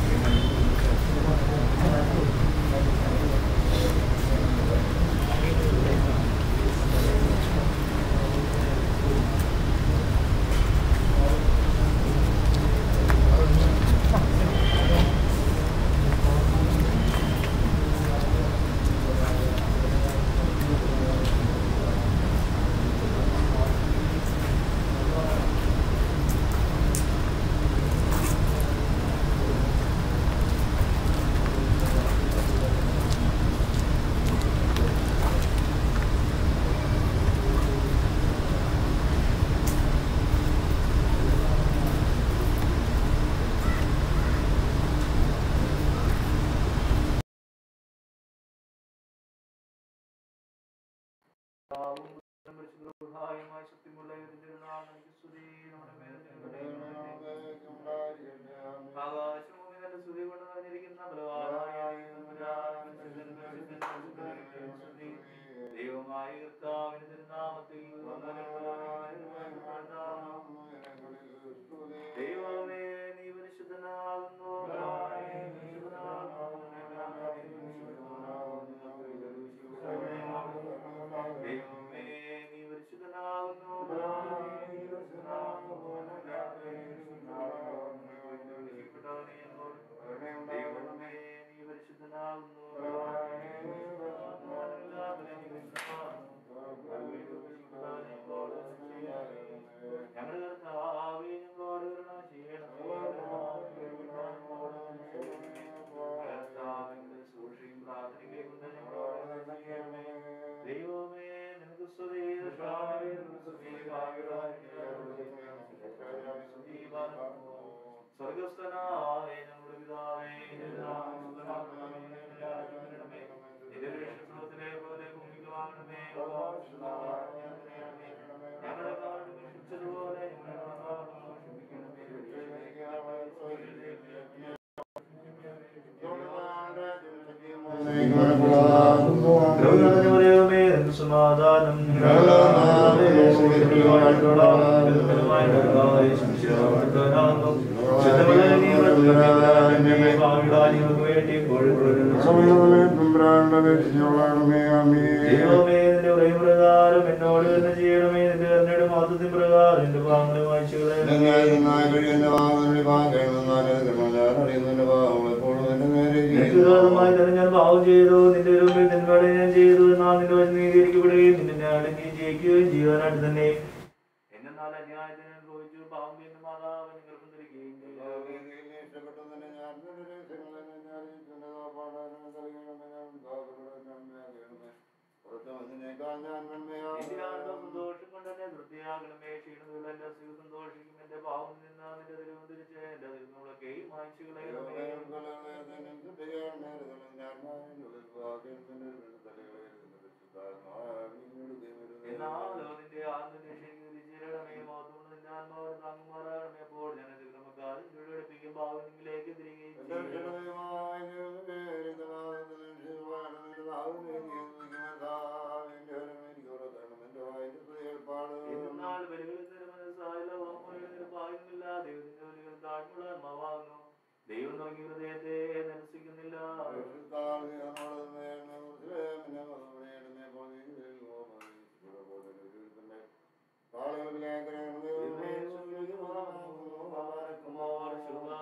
ായുമായി ശക്തിമുള്ള ഒരു തിരുനാൾ എനിക്ക് സ്തുതി നമ്മുടെ മേലെ ആകാശഭൂമി തന്റെ സ്തുതി കൊണ്ട് നിറഞ്ഞിരിക്കുന്ന ബലവാനായ സ്തുതി. ദൈവമായ കർത്താവിന്റെ തിരുനാമത്തിൽ ദൈവമേ നീ പരിശുദ്ധനാകുന്നു ദൈവമേ നീ പരിശുദ്ധനാകുന്നു ദൈവമേ നീ പരിശുദ്ധനാകുന്നു ഞങ്ങളുടെ കർത്താവേ ഞങ്ങളോട് കരുണ ചെയ്യണമേ കർത്താവിന്റെ സൂക്ഷിയും പ്രാർത്ഥനയും കൊണ്ട് ഞങ്ങളോട് കരുണ ചെയ്യണമേ ദൈവമേ നിനക്ക് സ്തുതി കർത്താവേ, നിനക്ക് സ്തുതി സ്വർഗസ്ഥനായ ഞങ്ങളുടെ പിതാവേ നിന്റെ നാമം പൂജിതമാകണമേ, നിന്റെ രാജ്യം വരണമേ. നിന്റെ രക്ഷണത്തിലെ പോലെ ഭൂമിക്ക് വാങ്ങണമേ ഞങ്ങളുടെ കാര്യം രക്ഷിച്ചതുപോലെ ഞങ്ങളുടെ പാപങ്ങളും ക്ഷമിക്കണമേ. കരുണാനിധിയുമേ, നിന്റെ സമാധാനം വേണ്ടി ദൈവമേ നിന്റെ ഉറയും പ്രകാരം എന്നോട് തന്നെ ചെയ്യണമേ നിന്റെ കരുണയുടെ മാസത്തിൽ പ്രകാരം എന്റെ പാങ്ങളെ വായിച്ചു നിനക്ക് വിരോധമായി തന്നെ ഞാൻ പാവം ചെയ്തു നിന്റെ രൂപയിൽ തിന്മകളെ ഞാൻ ചെയ്തു എന്നാൽ നിന്റെ വഴി നീതീകരിക്കപ്പെടുകയും നിന്റെ ന്യായം നീ ജയിക്കുകയും ജീവനായിട്ട് തന്നെ എന്നാൽ അന്യായത്തിന് ഞാൻ ചോദിച്ചു പാവം ചെയ്യുന്ന മാതാവ് നിങ്ങൾക്കും തരികയും എന്റെ ആനന്ദം സന്തോഷം കൊണ്ട് എന്നെ തൃപ്തിയാകണമേ ക്ഷീണമുള്ള എന്റെ അസുഖം സന്തോഷിക്കും എന്റെ പാവം നിന്ന് നിന്റെ തിരുവം തിരിച്ച് എന്റെ തിരുമുളക്കെയും മായ്ച്ചു കളയണമേ എന്നാലോ നിന്റെ ആത്മനിഷേക്ക് തിരിച്ചിരണമേ മാത്രം നിന്റെ ആത്മാവിനെ താങ്ങുമാറാകണമേ അപ്പോൾ ഞാൻ അതിക്രമക്കാരൻ ചുഴലിപ്പിക്കും ഭാവനിലേക്ക് തിരികെ എന്നാൽ ബലികളിൽ നിന്ന് മനസ്സായില്ല വാമൊഴികളിൽ ഭാഗ്യമില്ല ദൈവത്തിന്റെ ബലികൾ താഴ്മുള്ള ആത്മാവാകുന്നു ദൈവം തുടങ്ങിയ ഹൃദയത്തെ നിരസിക്കുന്നില്ല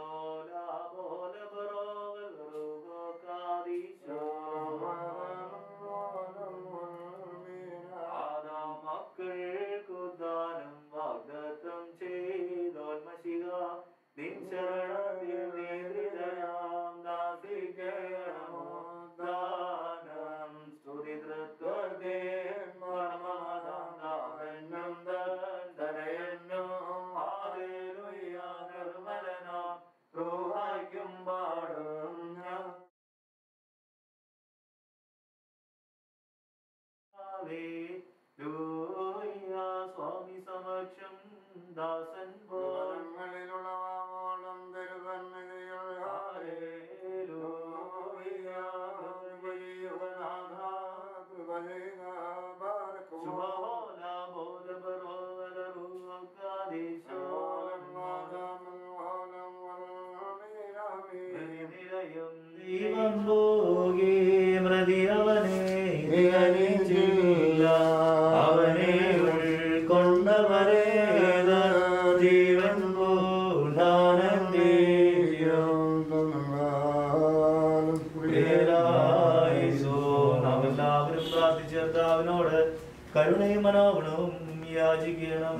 ശുഭോല പോലെ ബറോവൽ റൂഹോ കാദീശോ ഹല്ലേലൂയ. സ്വാമി സമക്ഷം ദാസൻ പോൽ ങ്ങളിലുള്ളവാമോളം തരുതന്മതയുള്ള ഹല്ലേലൂയ. കൃപയുഗനാഥ. കൃപ ശുഭോല ബോധപരോവലറുകാദേശോ. നിരയും ദീപം പോകെ മൃതി അവനെ നിയനിച്ചില്ല. അവനെ ഉൾക്കൊണ്ടവരെ ജീവൻ നാം എല്ലാവരും പ്രാർത്ഥിച്ച കർത്താവിനോട് കരുണയും മനോഗുണവും യാചിക്കണം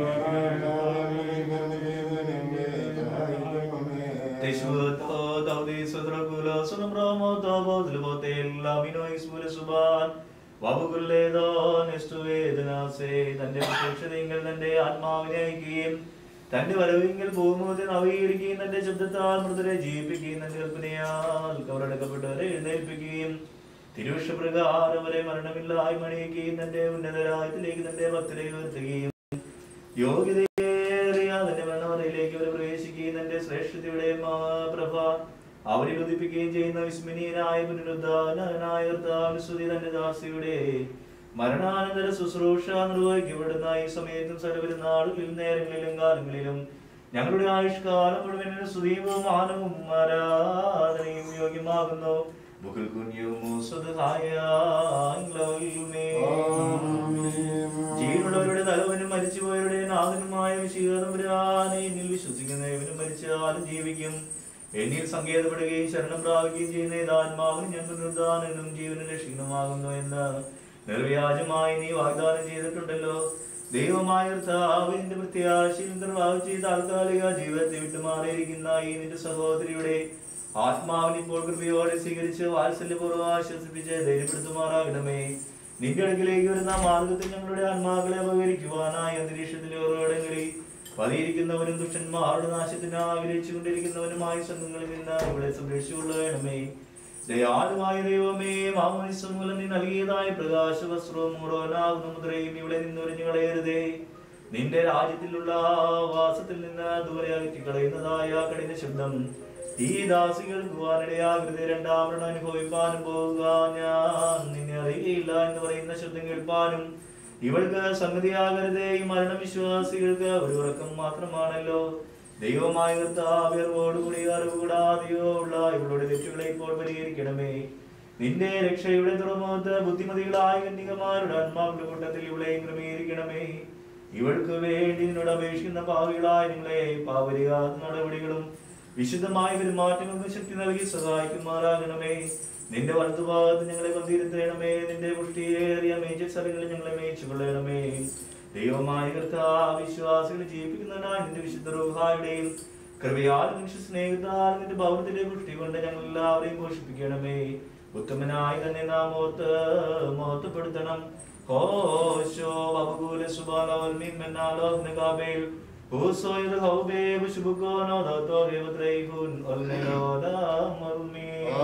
Teshuto Daudi Sudrakula Sunamramo Dabo Dlibote Lamino Ismule Suban വബുകുല്ലേതോ നിഷ്ടുവേദനാസേ തന്റെ പ്രത്യക്ഷതയെങ്കിൽ തന്റെ ആത്മാവിനെ അയക്കുകയും തന്റെ വരവെങ്കിൽ ഭൂമുഖത്തെ നവീകരിക്കുകയും തന്റെ ശബ്ദത്താൽ മൃതരെ ജീവിപ്പിക്കുകയും തന്റെ കൽപ്പനയാൽ കവറടക്കപ്പെട്ടവരെ എഴുന്നേൽപ്പിക്കുകയും തിരുവിഷപ്രകാരം വരെ മരണമില്ലായി മണിയിക്കുകയും തന്റെ ഉന്നതരായത്തിലേക്ക് തന്റെ ഭക്തരെ ഉയർത്തുകയും യോഗ്യതയേറിയ തന്റെ മരണവറയിലേക്ക് അവർ പ്രവേശിക്കുകയും തന്റെ ശ്രേഷ്ഠതയുടെ മാ- പ്രഭ അവരിൽ ഉദിപ്പിക്കുകയും ചെയ്യുന്ന വിസ്മനീയനായ പുനരുദ്ധാനായ കർത്താവിന് സ്തുതി തന്റെ ദാസിയുടെ മരണാനന്തര ശുശ്രൂഷ നിർവഹിക്കപ്പെടുന്ന ഈ സമയത്തും സർവരുന്നാളുകളിലും നേരങ്ങളിലും കാലങ്ങളിലും ഞങ്ങളുടെ ആയുഷ്കാലം മുഴുവൻ സ്തുതിയും മാനവും ആരാധനയും യോഗ്യമാകുന്നു ബുക്കിൽ കുഞ്ഞുമോ സ്വതഹായ ജീവനുള്ളവരുടെ തലവനും മരിച്ചുപോയവരുടെ നാഥനുമായ വിശീകരണപുരാനെ എന്നിൽ വിശ്വസിക്കുന്നവനും മരിച്ചാലും ജീവിക്കും എന്നിൽ സങ്കേതപ്പെടുകയും ശരണം പ്രാപിക്കുകയും ചെയ്യുന്ന ഏതാത്മാവിനും ഞാൻ പുനരുദ്ധാനനും ജീവനും രക്ഷിക്കണമാകുന്നു എന്ന് നിർവ്യാജമായി നീ വാഗ്ദാനം ചെയ്തിട്ടുണ്ടല്ലോ ദൈവമായ കർത്താവിന്റെ പ്രത്യാശയിൽ നിർവാഹിച്ച് താൽക്കാലിക ജീവിതത്തെ വിട്ടുമാറിയിരിക്കുന്ന ഈ നിന്റെ സഹോദരിയുടെ ആത്മാവിനെ ഇപ്പോൾ കൃപയോടെ സ്വീകരിച്ച് വാത്സല്യപൂർവ്വം ആശ്വസിപ്പിച്ച് ധൈര്യപ്പെടുത്തുമാറാകണമേ നിന്റെ അടുക്കിലേക്ക് വരുന്ന മാർഗത്തിൽ ഞങ്ങളുടെ ആത്മാക്കളെ അപകരിക്കുവാനായി അന്തരീക്ഷത്തിലെ ഓരോടങ്ങളിൽ പതിയിരിക്കുന്നവനും ദുഷ്ടന്മാരുടെ നാശത്തിന് ആഗ്രഹിച്ചുകൊണ്ടിരിക്കുന്നവനുമായ സംഘങ്ങളിൽ നിന്ന് ഇവിടെ സംരക്ഷിച്ചുകൊള്ളണമേ ദയാലുമായ ദൈവമേ മാമോനിസം മൂലം നീ നൽകിയതായ പ്രകാശ വസ്ത്രവും മുറോനാകുന്ന മുദ്രയും ഇവിടെ നിന്നൊരിഞ്ഞു കളയരുതേ നിന്റെ രാജ്യത്തിലുള്ള വാസത്തിൽ നിന്ന് ദൂരെ അകറ്റി കളയുന്നതായ കഠിന ശബ്ദം ഈ ദാസികൾക്ക് വാനിടയാകരുത് രണ്ടാമരണം അനുഭവിപ്പാനും പോകുക ഞാൻ നിന്നെ അറിയില്ല എന്ന് പറയുന്ന ശബ്ദം കേൾപ്പാനും ഇവൾക്ക് സംഗതിയാകരുതേ ഈ മരണവിശ്വാസികൾക്ക് ഒരു ഉറക്കം മാത്രമാണല്ലോ ദൈവമായ കർത്താവിയർവോടുകൂടി അറിവ് കൂടാതെയോ ഉള്ള ഇവളുടെ തെറ്റുകളെ ഇപ്പോൾ പരിഹരിക്കണമേ നിന്റെ രക്ഷയുടെ തുറമുഖത്ത് ബുദ്ധിമതികളായ കന്യകമാരുടെ ആത്മാവിന്റെ കൂട്ടത്തിൽ ഇവളെയും ക്രമീകരിക്കണമേ ഇവൾക്ക് വേണ്ടി നിന്നോട് അപേക്ഷിക്കുന്ന പാവികളായ നിങ്ങളെ പാവരികാത്ത നടപടികളും വിശുദ്ധമായ പെരുമാറ്റങ്ങൾക്ക് ശക്തി നൽകി സഹായിക്കുമാറാകണമേ നിന്റെ വലതുഭാഗത്ത് ഞങ്ങളെ വന്നിരുത്തണമേ നിന്റെ പുഷ്ടിയേറിയ മേച്ച സ്ഥലങ്ങളിൽ ഞങ്ങളെ മേയിച്ചു കൊള്ളണമേ ദൈവമായ കർത്താവ് വിശ്വാസികളെ ജീവിപ്പിക്കുന്നതിനായി നിന്റെ വിശുദ്ധ റൂഹായുടെയും കൃപയാൽ മനുഷ്യ സ്നേഹത്താൽ നിന്റെ ഭവനത്തിന്റെ പുഷ്ടി കൊണ്ട് ഞങ്ങൾ എല്ലാവരെയും പോഷിപ്പിക്കണമേ ഉത്തമനായി തന്നെ നാം ഓത്ത് മഹത്വപ്പെടുത്തണം ഹോശോ അപകൂല സുബാലോൽമീൻ മെന്നാലോ നഗാബേൽ ഹൂസോ ഇത് ഹൗബേ ബുശുബുക്കോനോ ദത്തോ ഗേവത്രൈഹുൻ ഒല്ലയോദാമറുമേ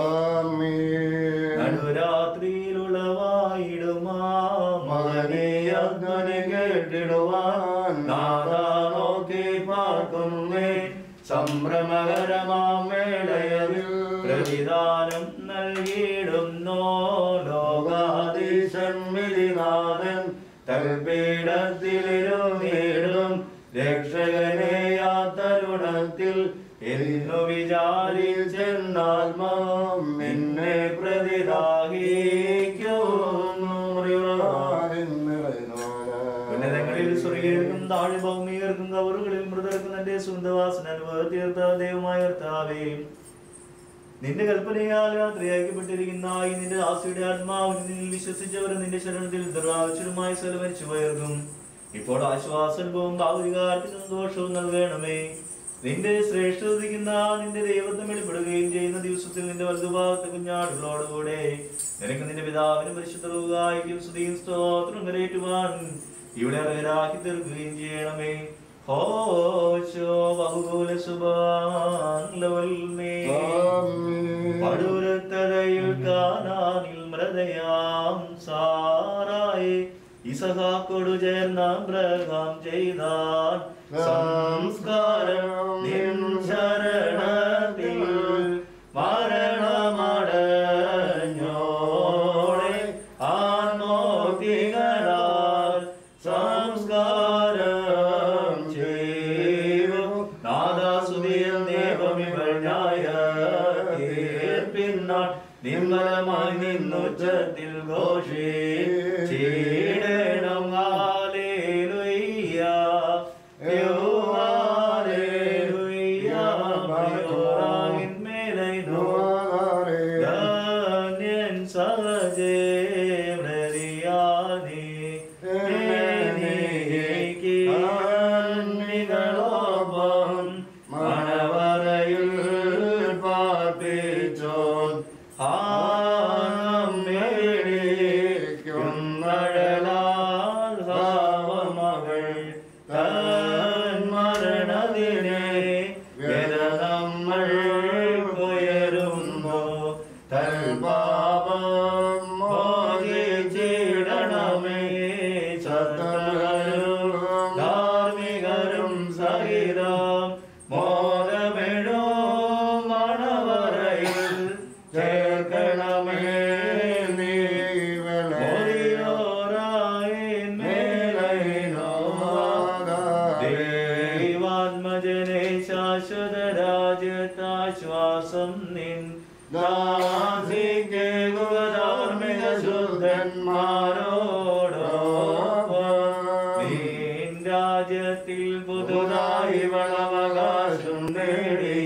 നടുരാത്രിയിലുളവായിടുമാ മകനെ അഗ്നി കേട്ടിടുവാൻ നാദാ നോക്കി പാർക്കുന്നേ സംഭ്രമകരമാം വേളയതിൽ പ്രതിദാനം നൽകിയിടുന്നോ ലോകാധീശൻ മിതിനാഥൻ തൽപീഠത്തിലിരുന്നിടും രക്ഷകനെ ആ തരുണത്തിൽ എന്നു വിചാരിച്ചെന്നാത്മാം നിന്നെ ഉന്നതങ്ങളിൽ സ്വർഗീയർക്കും താഴെ ഭൗമികർക്കും കവറുകളിൽ മൃതർക്കും തന്റെ സ്വന്തവാസന അനുഭവത്തീർത്ത ദൈവമായ കർത്താവേ നിന്റെ കൽപ്പനയാൽ രാത്രി അയക്കപ്പെട്ടിരിക്കുന്ന ഈ നിന്റെ ദാസിയുടെ ആത്മാവിന് നിന്നിൽ വിശ്വസിച്ചവർ നിന്റെ ശരണത്തിൽ ദുരാവശ്യമായ സ്ഥലം മരിച്ചു പോയർക്കും ഇപ്പോൾ ആശ്വാസവും ഭാവികാരത്തിന് സന്തോഷവും നൽകണമേ നിന്റെ ശ്രേഷ്ഠതിക്കുന്ന നിന്റെ ദൈവത്വം വെളിപ്പെടുകയും ചെയ്യുന്ന ദിവസത്തിൽ നിന്റെ വലുതുഭാഗത്ത് കുഞ്ഞാടുകളോടുകൂടെ നിനക്ക് നിന്റെ പിതാവിനും പരിശുദ്ധവും സ്തുതിയും സ്തോത്രം കരയേറ്റുവാൻ ഇവിടെ അർഹരാക്കി തീർക്കുകയും ചെയ്യണമേ ഹോശോ ബഹുകൂല സുബാൻ പടുരത്തരയിൽ കാനാനിൽ വ്രതയാം സാറായി ഇസഹാക്കോടു ചേർന്ന അബ്രഹാം ചെയ്താൻ സംസ്കാരം നിൻ ശരണത്തിൽ മരണമടഞ്ഞോടെ ആത്മോക്തികളാൽ സംസ്കാരം ചെയ്തു നാദാസുതിയൻ ദേവമികൾ ന്യായ തീർപ്പിന്നാൾ നിമ്മലമായി നിന്നുച്ചത്തിൽ ഘോഷി ചീടണം ഹാലേലുയ്യ ഹാലേലുയ്യ പ്രിയോറാകിൻ മേലൈനോ ധന്യൻ സഹജേ വ്രതിയാനി നികളോപം മണവറയിൽ പാർപ്പിച്ചോ മകൾ തൻ മരണത്തിനെ വ്യത നമ്മൾ ഉയരുന്നു തൻ പാപം മോചിച്ചിടണമേ സത്തരും ധാർമ്മികരും സഹിതം മോദമെഴോ മണവറയിൽ ചേർക്കണമേ നീ മോദിയോരായിൻ മേലൈനോ ദൈവാത്മജനെ ശാശ്വത രാജ്യത്താശ്വാസം നിൻ ദാസിക്ക് ധാർമ്മിക ശുദ്ധന്മാരോടൊപ്പം നിൻ രാജ്യത്തിൽ പുതുതായി വളവകാശം നേടി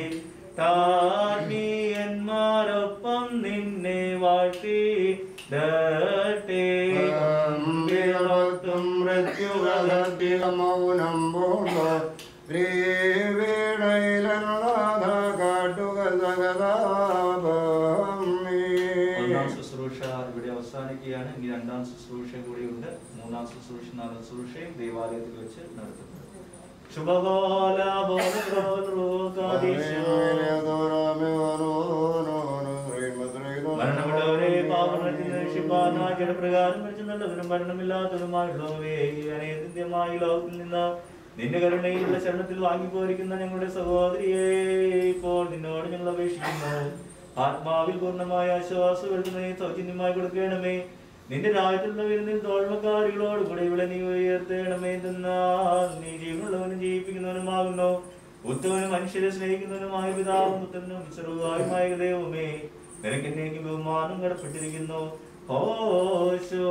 താത്മീയന്മാരൊപ്പം നിന്നെ വാഴ്ത്തി ദട്ടേ ും മൃത്യുകലത്തിലമൗനം പൂണ്ടോ ശ്രീവീണയിലനുനാഥ കാട്ടുക സകലാപം ഒന്നാം ശുശ്രൂഷ ഇവിടെ അവസാനിക്കുകയാണ് ഇനി രണ്ടാം ശുശ്രൂഷ കൂടിയുണ്ട് മൂന്നാം ശുശ്രൂഷ നാലാം ശുശ്രൂഷയും ദേവാലയത്തിൽ വെച്ച് നടത്തുന്നത് ശുഭകോല മരണമുള്ളവരെ പാപത്തിൽ രക്ഷിപ്പാൻ ജനപ്രകാരം മരിച്ചു നല്ലവരും മരണമില്ലാത്തതുമായുള്ളവേ അനേന്ത്യമായി ലോകത്തിൽ നിന്ന് നിന്റെ കരുണയിലുള്ള ശരണത്തിൽ വാങ്ങിപ്പോരിക്കുന്ന ഞങ്ങളുടെ സഹോദരിയെ ഇപ്പോൾ നിന്നോട് ഞങ്ങൾ അപേക്ഷിക്കുന്നു ആത്മാവിൽ പൂർണ്ണമായ ആശ്വാസം വരുത്തുന്നതിന് സൗജന്യമായി കൊടുക്കണമേ നിന്റെ രാജ്യത്തിലുള്ള വിരുന്നിൽ തോഴമക്കാരികളോട് കൂടെ ഇവിടെ നീ ഉയർത്തേണമേ എന്നാൽ നീ ജീവനുള്ളവനും ജീവിപ്പിക്കുന്നവനുമാകുന്നു ഉത്തമനും മനുഷ്യരെ സ്നേഹിക്കുന്നവനുമായ പിതാവും പുത്രനും സർവ്വമായുമായ ദൈവമേ നിനക്ക് എന്നേക്ക് ബഹുമാനം കടപ്പെട്ടിരിക്കുന്നു ഓശോ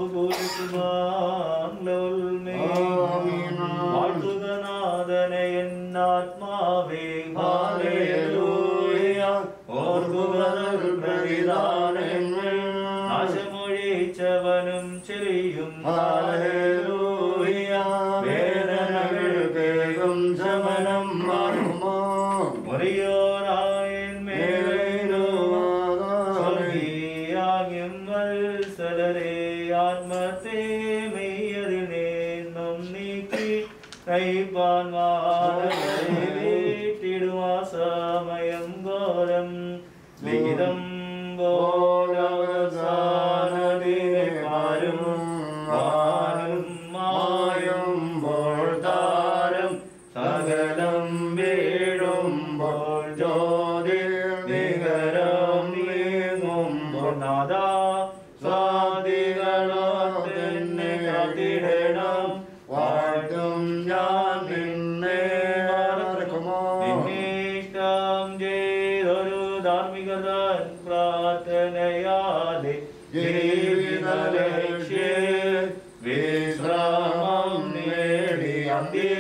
വാഴ്ത്തുക നാഥനെ എന്നാത്മാവേ ഹാലേലൂയ ഓർക്കുക പ്രതിദാനങ്ങൾ നാശമൊഴിച്ചവനും ചെറിയും ഹാലേലൂയ വേദനകൾ കേൾക്കും ശമനം മാറുമോ മുറിയോറായൻ മേലോ സ്വർഗീയാഗ്യം വത്സലരേ ആത്മത്തെ മെയ്യതിൽ നിന്നും നീക്കി കൈപ്പാൻ വീട്ടിടുവാ സമയം ഘോരം ലിഖിതം പോലവസാനതിനെ പാരും വാനും മായുമ്പോൾ താരം സകലം വീഴുമ്പോൾ ജ്യോതി നികരം നീങ്ങുമ്പോൾ നാദാ സ്വാദികളോ തന്നെ കാത്തിടണം വാഴ്ത്തും ഞാൻ നിന്നെ മറക്കുമോ നിന്നിഷ്ടം ചെയ്തൊരു ധാർമ്മികത പ്രാർത്ഥനയാലെ ജീവിത ലക്ഷ്യ വിശ്രാമം നേടി അന്ത്യേ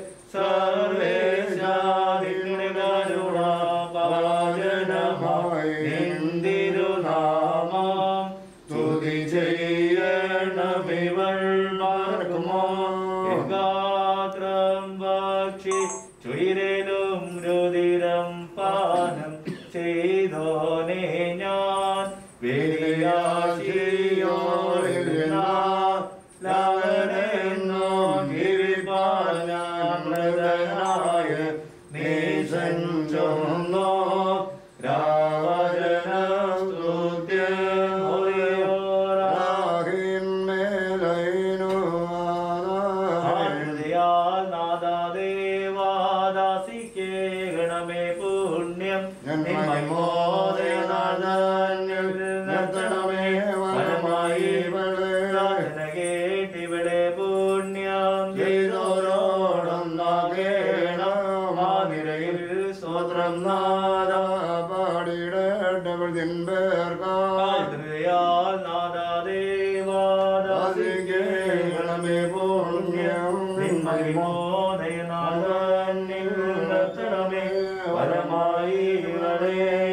സർവേശാദിനുണപാചനമായി നിന്തിരുനാമം സ്തുതി ചെയ്യണമിവൾ മാർഗമോ ഗാത്രം ഭക്ഷി ചുയിരലും രുതിരം പാനം ചെയ്തോനെ ഞാൻ വെളിയാശിയോരെന്നോ ജീവിപ്പാൻ ഞാൻ മൃതനായ നീശൻ ചൊന്നോ രാവണ സ്തുത്യ നിൻപേർക്കായി ദയാൽ നാദാദേവാദാസിക്കേണമേ പുണ്യം നിൻ മഹിമോദയനാഥൻ നിൻ രക്ഷണമേ വരമായി വരേ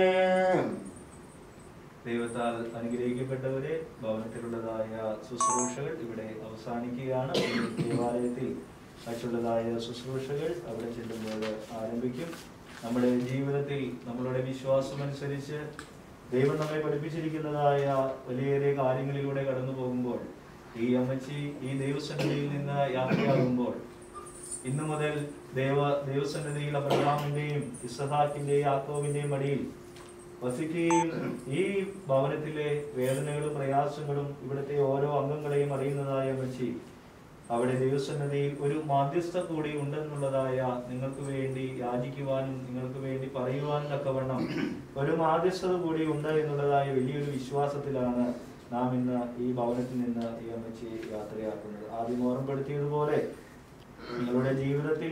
ദൈവത്താൽ അനുഗ്രഹിക്കപ്പെട്ടവരെ ഭവനത്തിലുള്ളതായ ശുശ്രൂഷകൾ ഇവിടെ അവസാനിക്കുകയാണ് ഇനി ദേവാലയത്തിൽ മറ്റുള്ളതായ ശുശ്രൂഷകൾ അവിടെ ചെല്ലുമ്പോൾ ആരംഭിക്കും നമ്മുടെ ജീവിതത്തിൽ നമ്മളുടെ വിശ്വാസമനുസരിച്ച് ദൈവം നമ്മെ പഠിപ്പിച്ചിരിക്കുന്നതായ വലിയേറെ കാര്യങ്ങളിലൂടെ കടന്നു പോകുമ്പോൾ ഈ അമ്മച്ചി ഈ ദൈവസന്നിധിയിൽ നിന്ന് യാത്രയാകുമ്പോൾ ഇന്നു മുതൽ ദേവ ദൈവസന്നിധിയിൽ അബ്രഹാമിന്റെയും ഇസഹാക്കിന്റെയും യാക്കോവിന്റെയും മടിയിൽ വസിക്കുകയും ഈ ഭവനത്തിലെ വേദനകളും പ്രയാസങ്ങളും ഇവിടുത്തെ ഓരോ അംഗങ്ങളെയും അറിയുന്നതായ അമ്മച്ചി അവിടെ ദൈവസന്നിധിയിൽ ഒരു മാധ്യസ്ഥ കൂടി ഉണ്ടെന്നുള്ളതായ നിങ്ങൾക്ക് വേണ്ടി യാചിക്കുവാനും നിങ്ങൾക്ക് വേണ്ടി പറയുവാനും തക്കവണ്ണം ഒരു മാധ്യസ്ഥത കൂടി ഉണ്ട് എന്നുള്ളതായ വലിയൊരു വിശ്വാസത്തിലാണ് നാം ഇന്ന് ഈ ഭവനത്തിൽ നിന്ന് ഈ അമ്മച്ചി യാത്രയാക്കുന്നത് ആദ്യം ഓർമ്മപ്പെടുത്തിയതുപോലെ നിങ്ങളുടെ ജീവിതത്തിൽ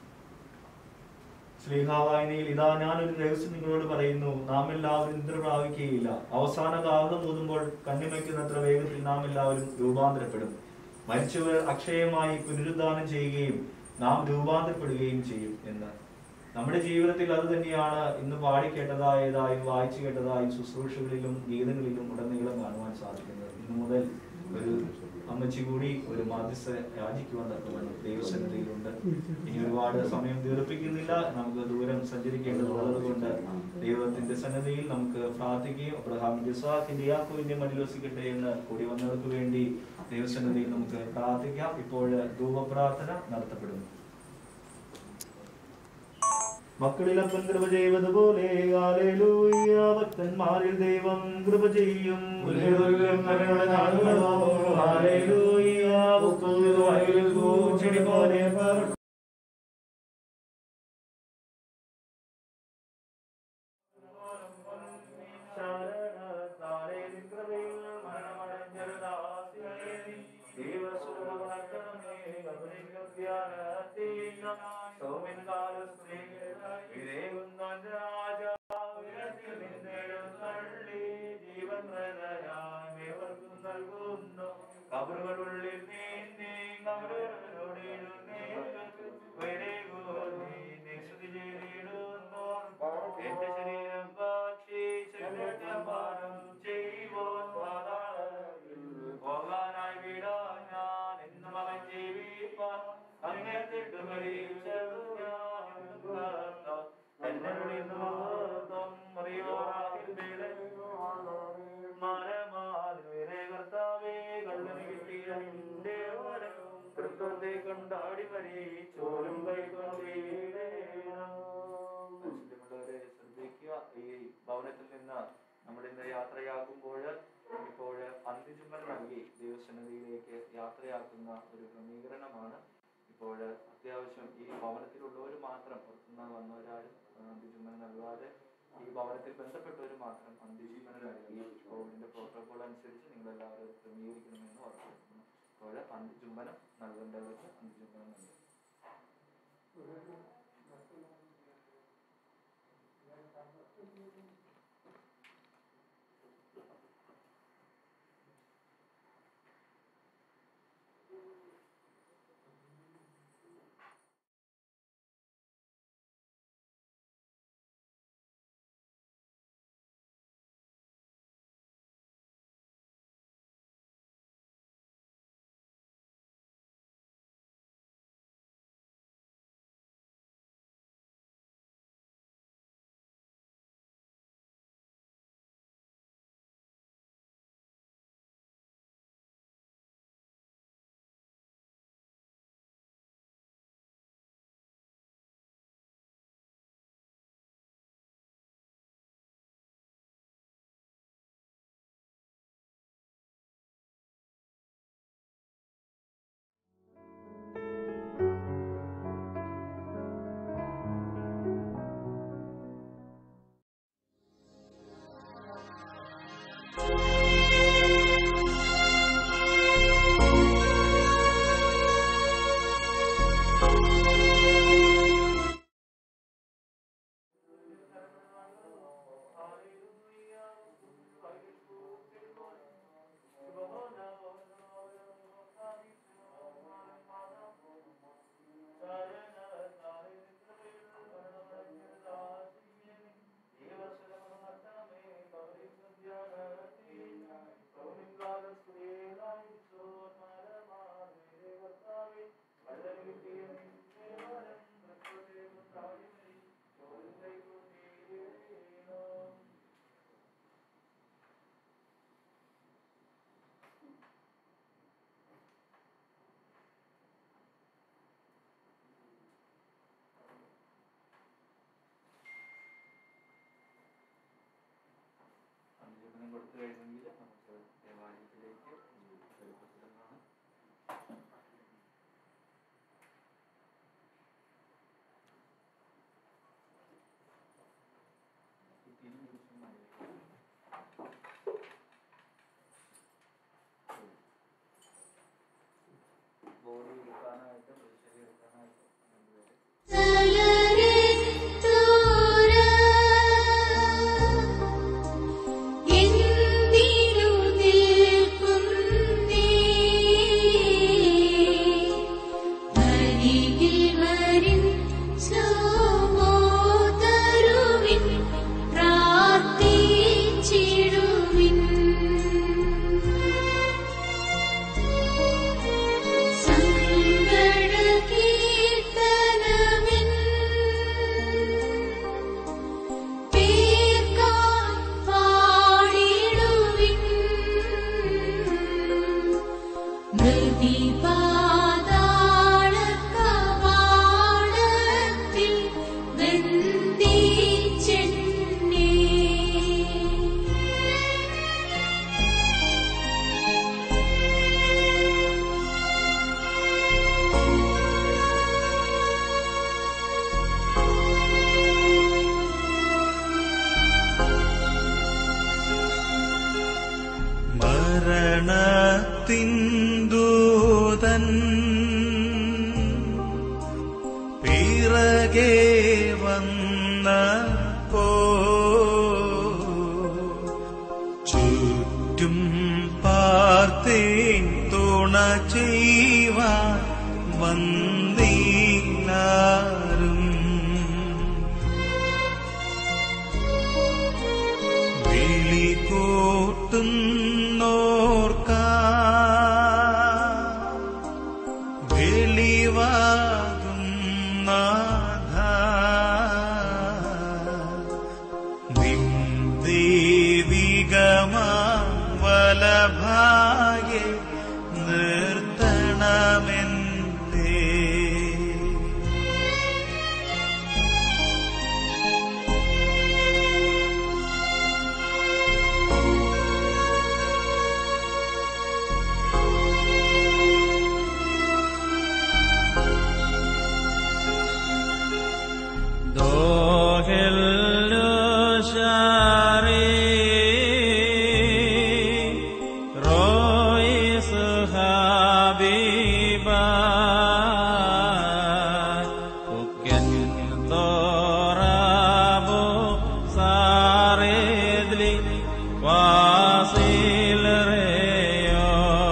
ശ്രീഹാവായനയിൽ ഇതാ ഞാനൊരു രഹസ്യം നിങ്ങളോട് പറയുന്നു നാം എല്ലാവരും നിദ്ര പ്രാപിക്കുകയില്ല അവസാന കാഹളം ഊതുമ്പോൾ കണ്ണിമയ്ക്കുന്നത്ര വേഗത്തിൽ നാം എല്ലാവരും രൂപാന്തരപ്പെടും മരിച്ചവർ അക്ഷയമായി പുനരുദ്ധാനം ചെയ്യുകയും നാം രൂപാന്തരപ്പെടുകയും ചെയ്യും എന്ന് നമ്മുടെ ജീവിതത്തിൽ അത് തന്നെയാണ് ഇന്ന് പാടിക്കേട്ടതായതായും വായിച്ചു കേട്ടതായും ശുശ്രൂഷകളിലും ഗീതങ്ങളിലും ഉടനീളം കാണുവാൻ സാധിക്കുന്നത് ഇന്നു മുതൽ ഒരു അമ്മച്ചി കൂടി ഒരു മാധ്യസ്ഥ യാചിക്കുവാൻ തക്കവണ്ണം ദൈവസന്നിധിയിലുണ്ട് ഇനി ഒരുപാട് സമയം ദീർഘിപ്പിക്കുന്നില്ല നമുക്ക് ദൂരം സഞ്ചരിക്കേണ്ടതുള്ളത് കൊണ്ട് ദൈവത്തിന്റെ സന്നിധിയിൽ നമുക്ക് പ്രാർത്ഥിക്കുകയും അബ്രഹാമിന്റെ ഇസ്ഹാക്കിന്റെ യാക്കോവിന്റെ മടിയിൽ വസിക്കട്ടെ എന്ന് കൂടി വന്നവർക്ക് വേണ്ടി ദൈവസന്നിധിയിൽ നമുക്ക് പ്രാർത്ഥിക്കാം ഇപ്പോൾ ധൂപപ്രാർത്ഥന നടത്തപ്പെടുന്നു മക്കളിലപ്പൻ കൃപ ചെയ്തതുപോലെ ഹാലേലൂയ ഭക്തന്മാരിൽ ദൈവം കൃപ ചെയ്യും ഉല്ലേഖം നരയുടെ നാളുകളോ ഹാലേലൂയ പുത്തുന്നത് വയലിൽ പൂച്ചെടി പോലെ പറ- ശരണത്താലേ നിൻ കൃപയിൽ മരണമടഞ്ഞൊരുദാസികളെ നീ ദൈവസുഖമുണർത്തണമേ, കബറിലും ധ്യാനത്തിലും സൗമ്യൻ കാലസ്ത്രീകളായി വിവേകുന്നൻ രാജാവ് ഉയരത്തിൽ നിന്നെഴുന്നള്ളി ജീവൻ മൃതരായി ഏവർക്കും നൽകുന്നു കബറുകളുള്ളിൽ നീന്തി കബറുകളോട് എഴുന്നേൽക്ക് വരേകൂന്നി നിസ്തുതി ചെയ്തിടുന്നു എന്റെ ശരീരം ഭക്ഷിച്ചപാനം ചെയ്യുവാൻ പാതാളത്തിൽ പോകാനായി വിടാ ഞാൻ എന്നും അവൻ ജീവിപ്പാൻ അങ്ങേത്തിട്ട് മരിച്ചതു ഞാൻ കർത്താവ്. എന്നോട് ഇന്ന് മഹത്വം അറിയോറാകിൽ മരമാതിരെ കർത്താവേ കള്ളന് കിട്ടിയ നിന്റെ വരം തൃത്വത്തെ കൊണ്ടാടി വരി ചോലും കൈക്കൊണ്ടീടേണം പരിശുദ്ധമുള്ളവരെ ശ്രദ്ധിക്കുക ഈ ഭവനത്തിൽ നിന്ന് നമ്മൾ ഇന്ന് യാത്രയാക്കുമ്പോൾ ഇപ്പോൾ അന്ത്യചുമൽ നൽകി ദൈവസന്നിധിയിലേക്ക് യാത്രയാക്കുന്ന ഒരു ക്രമീകരണമാണ് ഇപ്പോൾ അത്യാവശ്യം ഈ ഭവനത്തിലുള്ളവർ മാത്രം പുറത്തുനിന്ന് വന്നവരാരും അന്ത്യചുമൽ നൽകാതെ ഈ ഭവനത്തിൽ ബന്ധപ്പെട്ടവർ മാത്രം അന്ത്യചുമൽ നൽകി കോവിഡിന്റെ പ്രോട്ടോകോൾ അനുസരിച്ച് നിങ്ങൾ എല്ലാവരും ക്രമീകരിക്കണമെന്ന് ഉറപ്പുവരുത്തുന്നു അപ്പോൾ അന്ത്യചുംബനം നൽകേണ്ടവർക്ക് അന്ത്യചുംബനം നൽകും കൊടുത്തു കഴിഞ്ഞെങ്കിൽ നമുക്ക് ദേവാലയത്തിലേക്ക് എളുപ്പത്തിലാണ് ബോഡി എടുക്കാനായിട്ട് പ്രതിഷേധം എടുക്കാനായിട്ട് രണ്ടുപേര് സങ്കടകീർത്തനമിൻ പേർക്കായി പാടിടുവിൻ മൃതിപാതാള കവാടത്തിൽ ബന്ധിച്ചെന്നെ മരണത്തിന്ദൂതൻ പിറകെ വന്നപ്പോ ചുറ്റും പാർത്തേൻ തുണ ചെയ്യുവാൻ വന്നീനാരും വിളി കൂട്ടുന്നോർക്ക വെളിവാകും നാഥ നിൻ ദൈവികമാ വലഭായെ നിർത്തണമെന്തേ Dohel shari rois habiba uken torabo saredli wasil reyo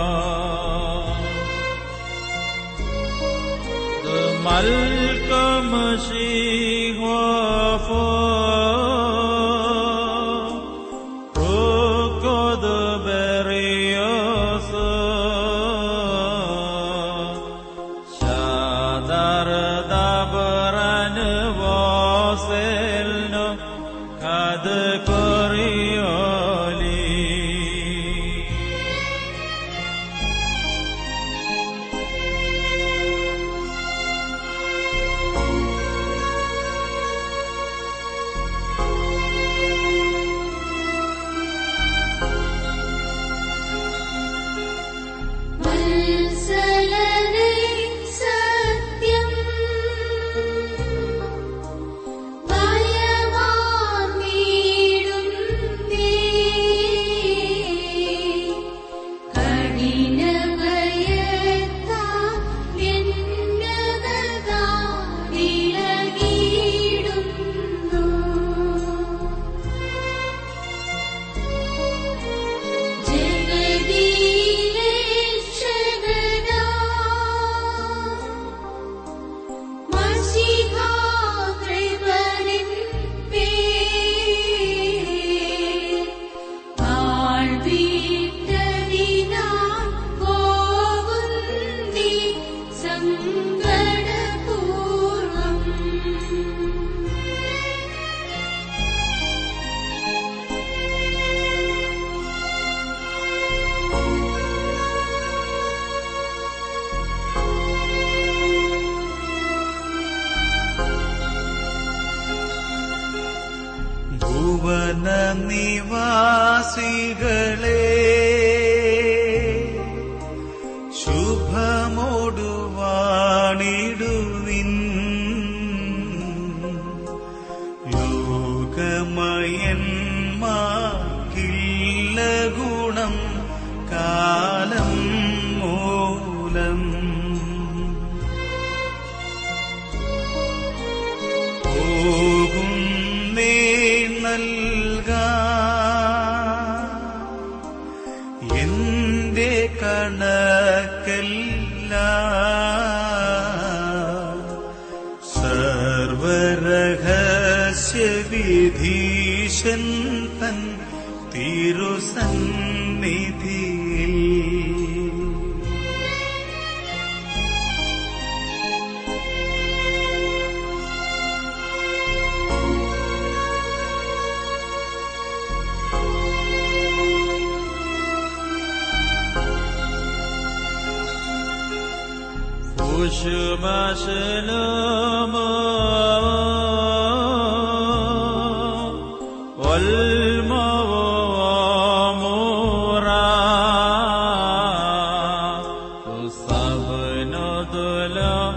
de Malcolm Shihofo Roko de Berioso Shadar Dabran Voselno Kad Corioli വത്സലനേ സത്യം ഭയമാർന്നിടുന്നേ കഠിനഭയത്താ എന്നകതാ ഇളകിയിടുന്നു ജഗദീരക്ഷകനാ മസിഹാകൃപനിൻ പേർ ആൾവീട്ടതിനാൽ പോകുന്നി സങ്കടപൂർവം ഭുവന നിവാസ വാസികളെ ശുഭമോടുവാണിടുവിൻ ലോകമയന്മാർക്കില്ല ഗുണം കാലം മൂലം പോകുന്നേ നൽകാ എന്റെ കണക്കല്ല സർവരഹസ്യ വിധീശൻ തൻ തിരുസന്നിധിയിൽ وشماشلم والموامورا تصبن دل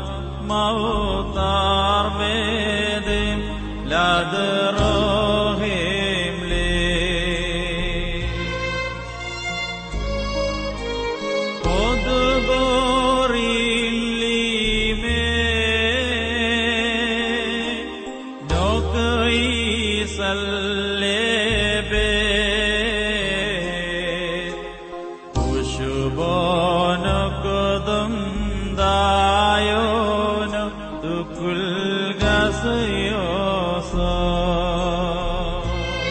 موطار بيدم لا دروهم لي Gaseosa.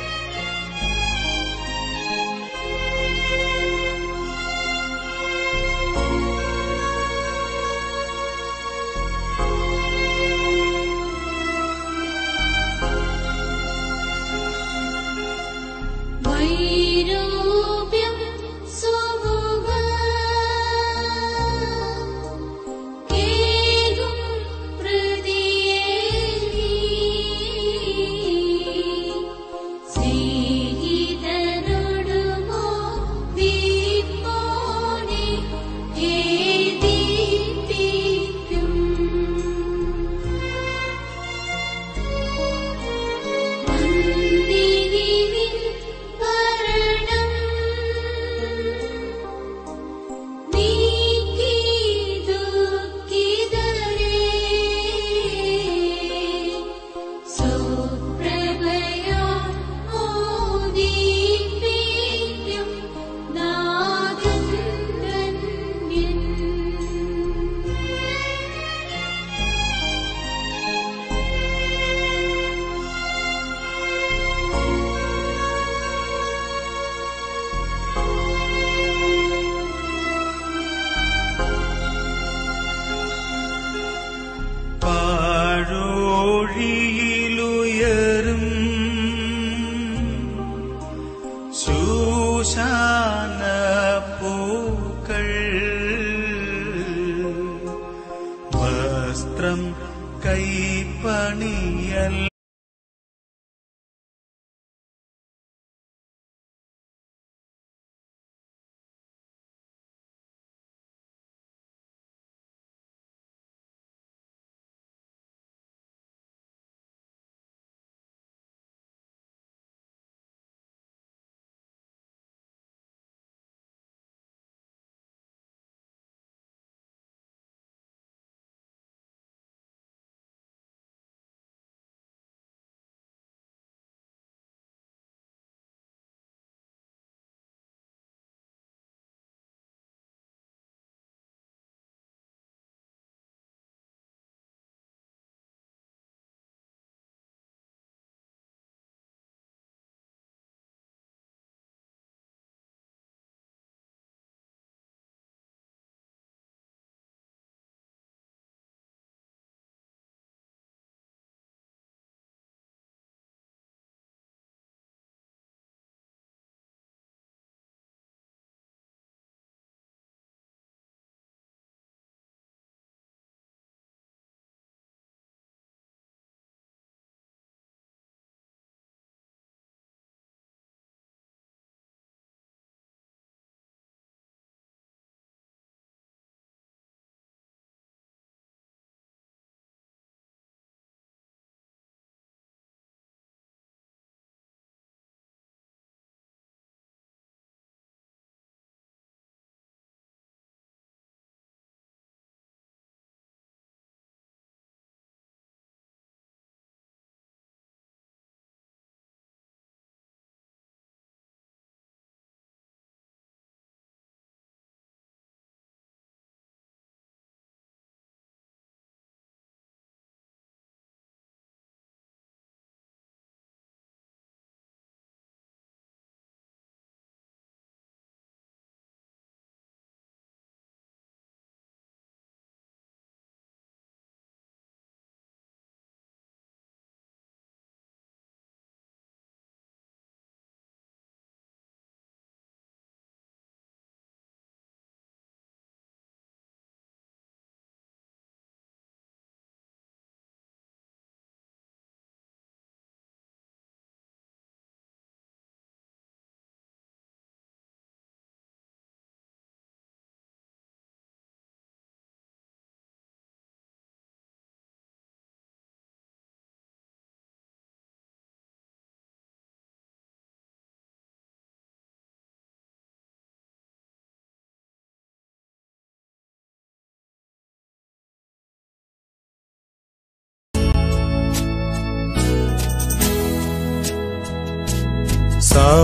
വൈരൂപ്യം സ്വമുഖ കേകും പ്രതിയേകി സ്നേഹിതനോടുമോ വിപ്പോനെ ഖേദിപ്പിക്കും വന്ദിനിവിൻ വരണം നീക്കി ദുഃഖിതരേ സുപ്രഭയാ മോദിപ്പിക്കും നാഥൻ ധന്യൻ പാഴോഴിയിലുയരും ശൂശാന പൂക്കൾ വസ്ത്രം കൈപ്പണിയൽ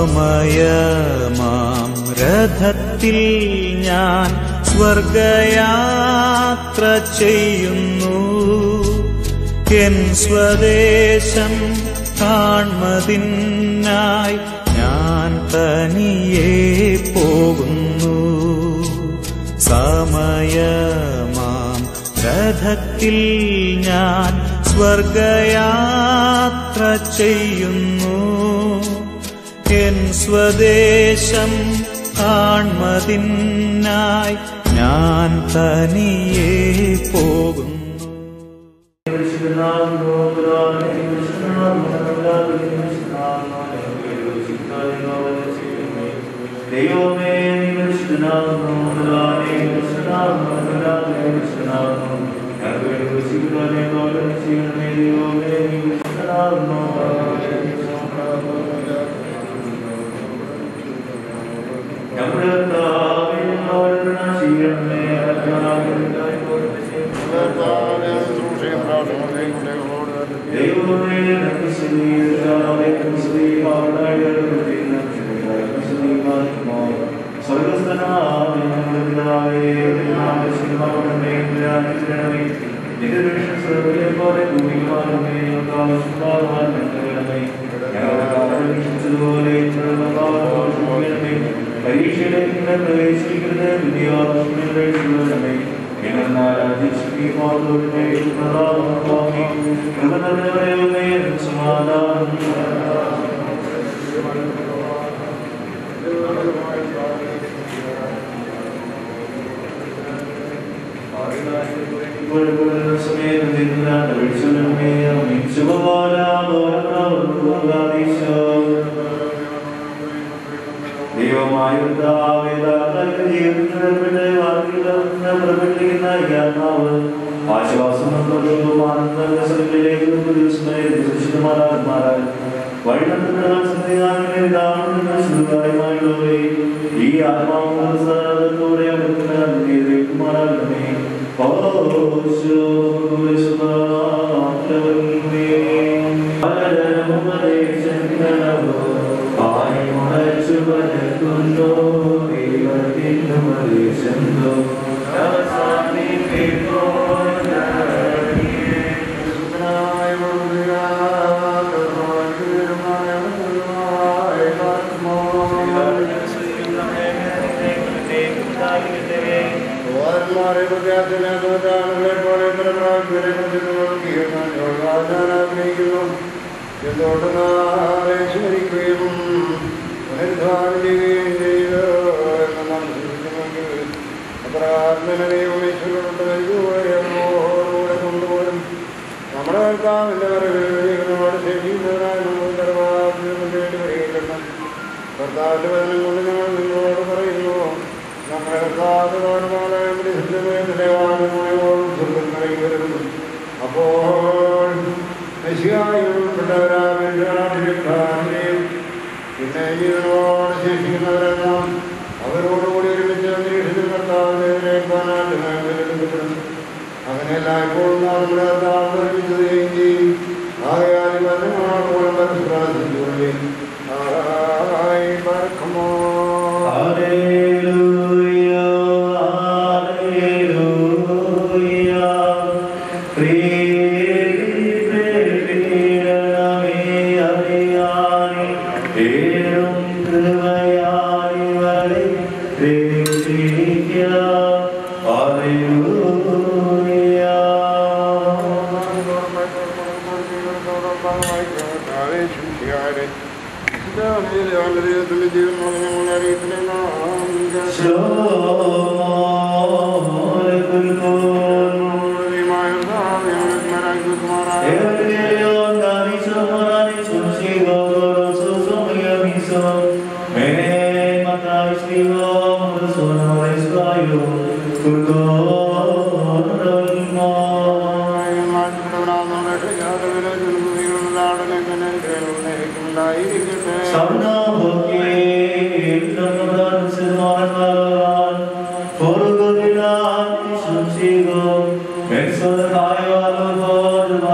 സമയമാം രഥത്തിൽ ഞാൻ സ്വർഗയാത്ര ചെയ്യുന്നു എൻ സ്വദേശം കാൺമതിനായി ഞാൻ തനിയെ പോകുന്നു സമയമാം രഥത്തിൽ ഞാൻ സ്വർഗയാത്ര ചെയ്യുന്നു എൻ സ്വദേശം കാൺമതിനായി ഞാൻ തനിയെ പോകുന്നു ദൈവമേ ദൈവമേ പരീക്ഷയിലേക്ക് പ്രവേശിക്കരുത് വിദ്യാഭ്യാസമേ ദൈവമായ ആശ്വാസം ഈ ആത്മാവോടെ കുമാരേ സ്മരിക്കുകയും പുനരുദ്ധാരിക്കുകയും ചെയ്ത് അപ്രാർത്ഥനയോട് കൊണ്ടുപോലും നമ്മുടെ കർത്താവിന്റെ വരവിനോട് ശേഷിക്കുന്നവരായ നമ്മൾ ദർവാദിനം വേണ്ടി വരികയില്ലെന്ന് കർത്താവിന്റെ വചനം കൊണ്ട് ഞങ്ങൾ നിങ്ങളോട് പറയുന്നു നമ്മുടെ കർത്താവിനോടുമായ വരുന്നു അപ്പോൾ മെസ്സിയായുള്ളവരാമെയും പിന്നെ ജീവനോട് ശേഷിക്കുന്നവരെല്ലാം അവരോടുകൂടി ഒരുമിച്ച് അന്തരീക്ഷത്തിൽ കർത്താവിനെതിരേൽക്കാനായിട്ട് അങ്ങനെയല്ല ഇപ്പോൾ നമ്മുടെ കർത്താവ് ഒരുമിച്ചുകയും ചെയ്യും ആകയാൽ വചനങ്ങളോടുകൂടെ പരസ്പരാശിച്ചുകൊള്ളുകയും ആയി പറക്കുമോ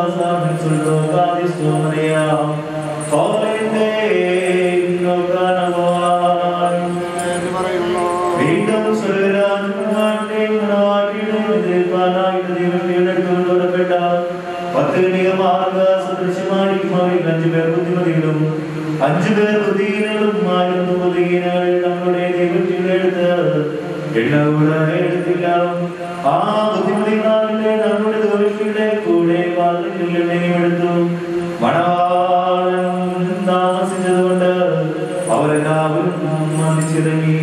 Falling day, no God അഞ്ചു പേർ ബുദ്ധിഹീനങ്ങളുമായിരുന്നു ബുദ്ധിഹീനകൾ തങ്ങളുടെ ദൈവത്തിയുടെ എടുത്ത് എണ്ണ കൂടെ എടുത്തില്ല ആ ബുദ്ധിമതികളാകട്ടെ തങ്ങളുടെ ദോഷിയുടെ കൂടെ പാത്രത്തിൽ എണ്ണയും എടുത്തു മണവാളൻ താമസിച്ചതുകൊണ്ട് അവരെല്ലാവരും മന്ദിച്ചിറങ്ങി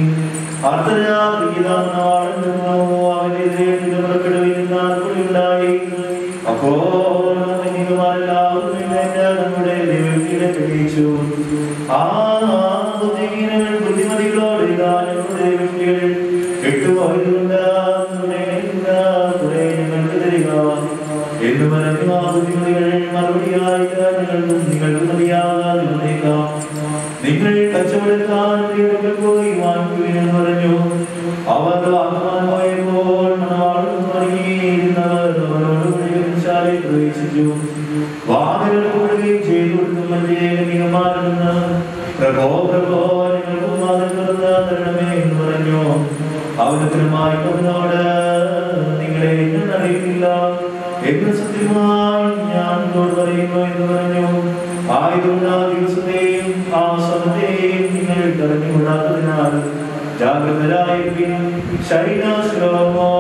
അവനെതിരെ ഉണ്ടായി അപ്പോൾ എല്ലാവരും നമ്മുടെ ദൈവത്തിലെ തെളിയിച്ചു ആ ബുദ്ധിഹീനങ്ങൾ ബുദ്ധിമതികളോട് ഇതാ ഞങ്ങളുടെ ദൈവത്തികൾ എട്ടുപോയതുകൊണ്ട് ഞങ്ങൾക്ക് തരിക എന്ന് പറഞ്ഞു ആ ബുദ്ധിമതികൾ മറുപടിയായിട്ട് ഞങ്ങൾക്കും നിങ്ങൾക്കും മതിയാകാതെ വന്നേക്കാം നിങ്ങൾ കച്ചവടക്കാരുടെ പോയി വാങ്ങിക്കുവിനെന്ന് പറഞ്ഞു അവർ വാങ്ങുവാൻ പോയപ്പോൾ മണവാളും മടങ്ങിയിരുന്നവർ അവരോട് ശാലയിൽ പ്രവേശിച്ചു വാതിലുകൾ കൂടുകയും ചെയ്തു കൊടുക്കും മറ്റേകമാരെന്ന് പ്രഭോ പ്രഭോ ഞങ്ങൾക്ക് വാതിൽ തുറന്ന് തരണമേ എന്ന് പറഞ്ഞു അവനത്തിനുമായി അവനോട് നിങ്ങളെ ഞാൻ അറിയില്ല എന്ന് സത്യമായി ഞാൻ നിങ്ങളോട് പറയുന്നു എന്ന് പറഞ്ഞു ആയതുകൊണ്ട് ആ ദിവസത്തെയും ആ സമയത്തെയും നിങ്ങൾ തെരഞ്ഞുകൂടാത്തതിനാൽ ജാഗ്രതരായിരിക്കും ശൈനാശ്രമോ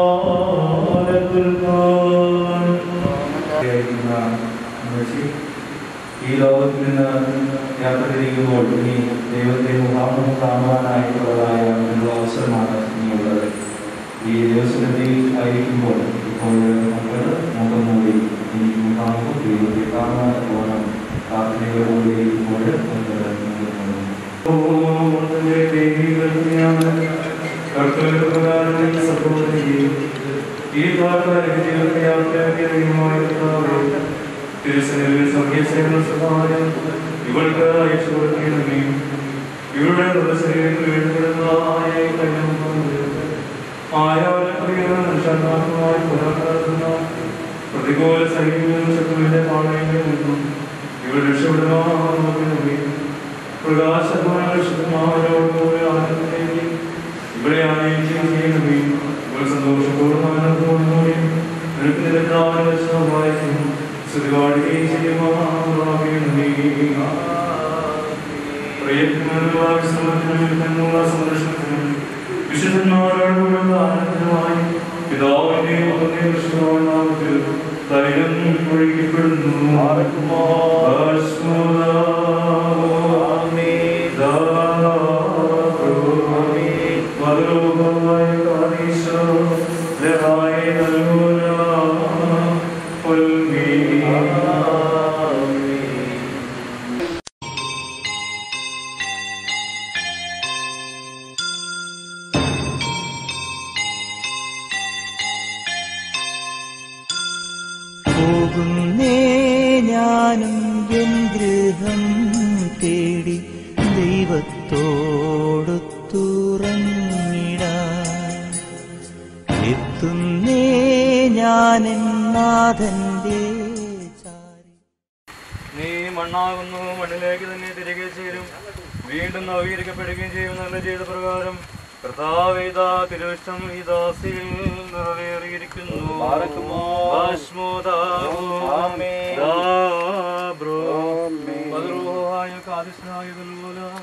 ഈ ലോകത്തിൽ നിന്ന് യാത്ര തിരിക്കുമ്പോൾ ഇനി ദൈവത്തെ മുഖാമുഖം കാണുവാനായിട്ടുള്ളതായ ഒരു അവസരമാണ് ഇനിയുള്ളത് ഈ ദിവസത്തിൽ ആയിരിക്കുമ്പോൾ ഇപ്പോൾ മക്കൾ മുഖം മൂടി ഇനി മുഖാമുഖം ദൈവത്തെ കാണുവാൻ പോകണം പ്രാർത്ഥനയോടുകൂടി ഇരിക്കുമ്പോൾ മക്കൾ മുഖം മൂടി ഈ ജീവിതത്തെ യാത്രയാക്കിയ തിരുസനിൽ സംഖ്യസേവന സഹായം ഇവൾക്ക് അയച്ചു കൊടുക്കണമേ ഇവരുടെ മൃതശരീരത്തിൽ വീഴ്ചപ്പെടുന്ന ആയ ആയാത്മാർത്ഥമായി പുനർനടത്തുന്ന പ്രതികൂല സൈന്യവും ശത്രുവിന്റെ പാളയങ്ങളിൽ നിന്നും ഇവർ രക്ഷപ്പെടുന്നേ പ്രകാശമായ ശുദ്ധമാവരോടുകൂടി ആനന്ദത്തേക്ക് ഇവിടെ ആനയിക്കുകയും ചെയ്യണമേ ഇവർ സന്തോഷത്തോടും ആനന്ദത്തോടും കൂടി നിനക്ക് നിരക്കാവുന്ന വശമായിരിക്കും സ്തുതിപാടുകയും ചെയ്യുമാറാകണമേ പ്രിയത്തിനുള്ള വിശ്രമത്തിനുള്ള സംരക്ഷണത്തിനും വിശുദ്ധന്മാരോടുള്ള ആനന്ദമായി പിതാവിന്റെയും പുത്രന്റെയും കൃഷ്ണമായ നാമത്തിൽ തൈലം ഒഴുകിപ്പെടുന്നു പോകുന്നേ ഞാനും എൻ ഗൃഹം തേടി ദൈവത്തോടു തുറന്നിടാൻ എത്തുന്നേ ഞാൻ നാഥന്റെ ചാരി നീ മണ്ണാകുന്നു മണ്ണിലേക്ക് തന്നെ തിരികെ ചേരും വീണ്ടും നവീകരിക്കപ്പെടുകയും ചെയ്യും നല്ല ചെയ്ത പ്രകാരം കർത്താവേദ തിരുവിഷ്ടം ഈ ദാസിയിൽ നിറവേറിയിരിക്കുന്നു ഭസ്മോദാവോ. ദാബ്രോ. മധുരോഹായ കാദിസ്നായ ദുൽമുലാം.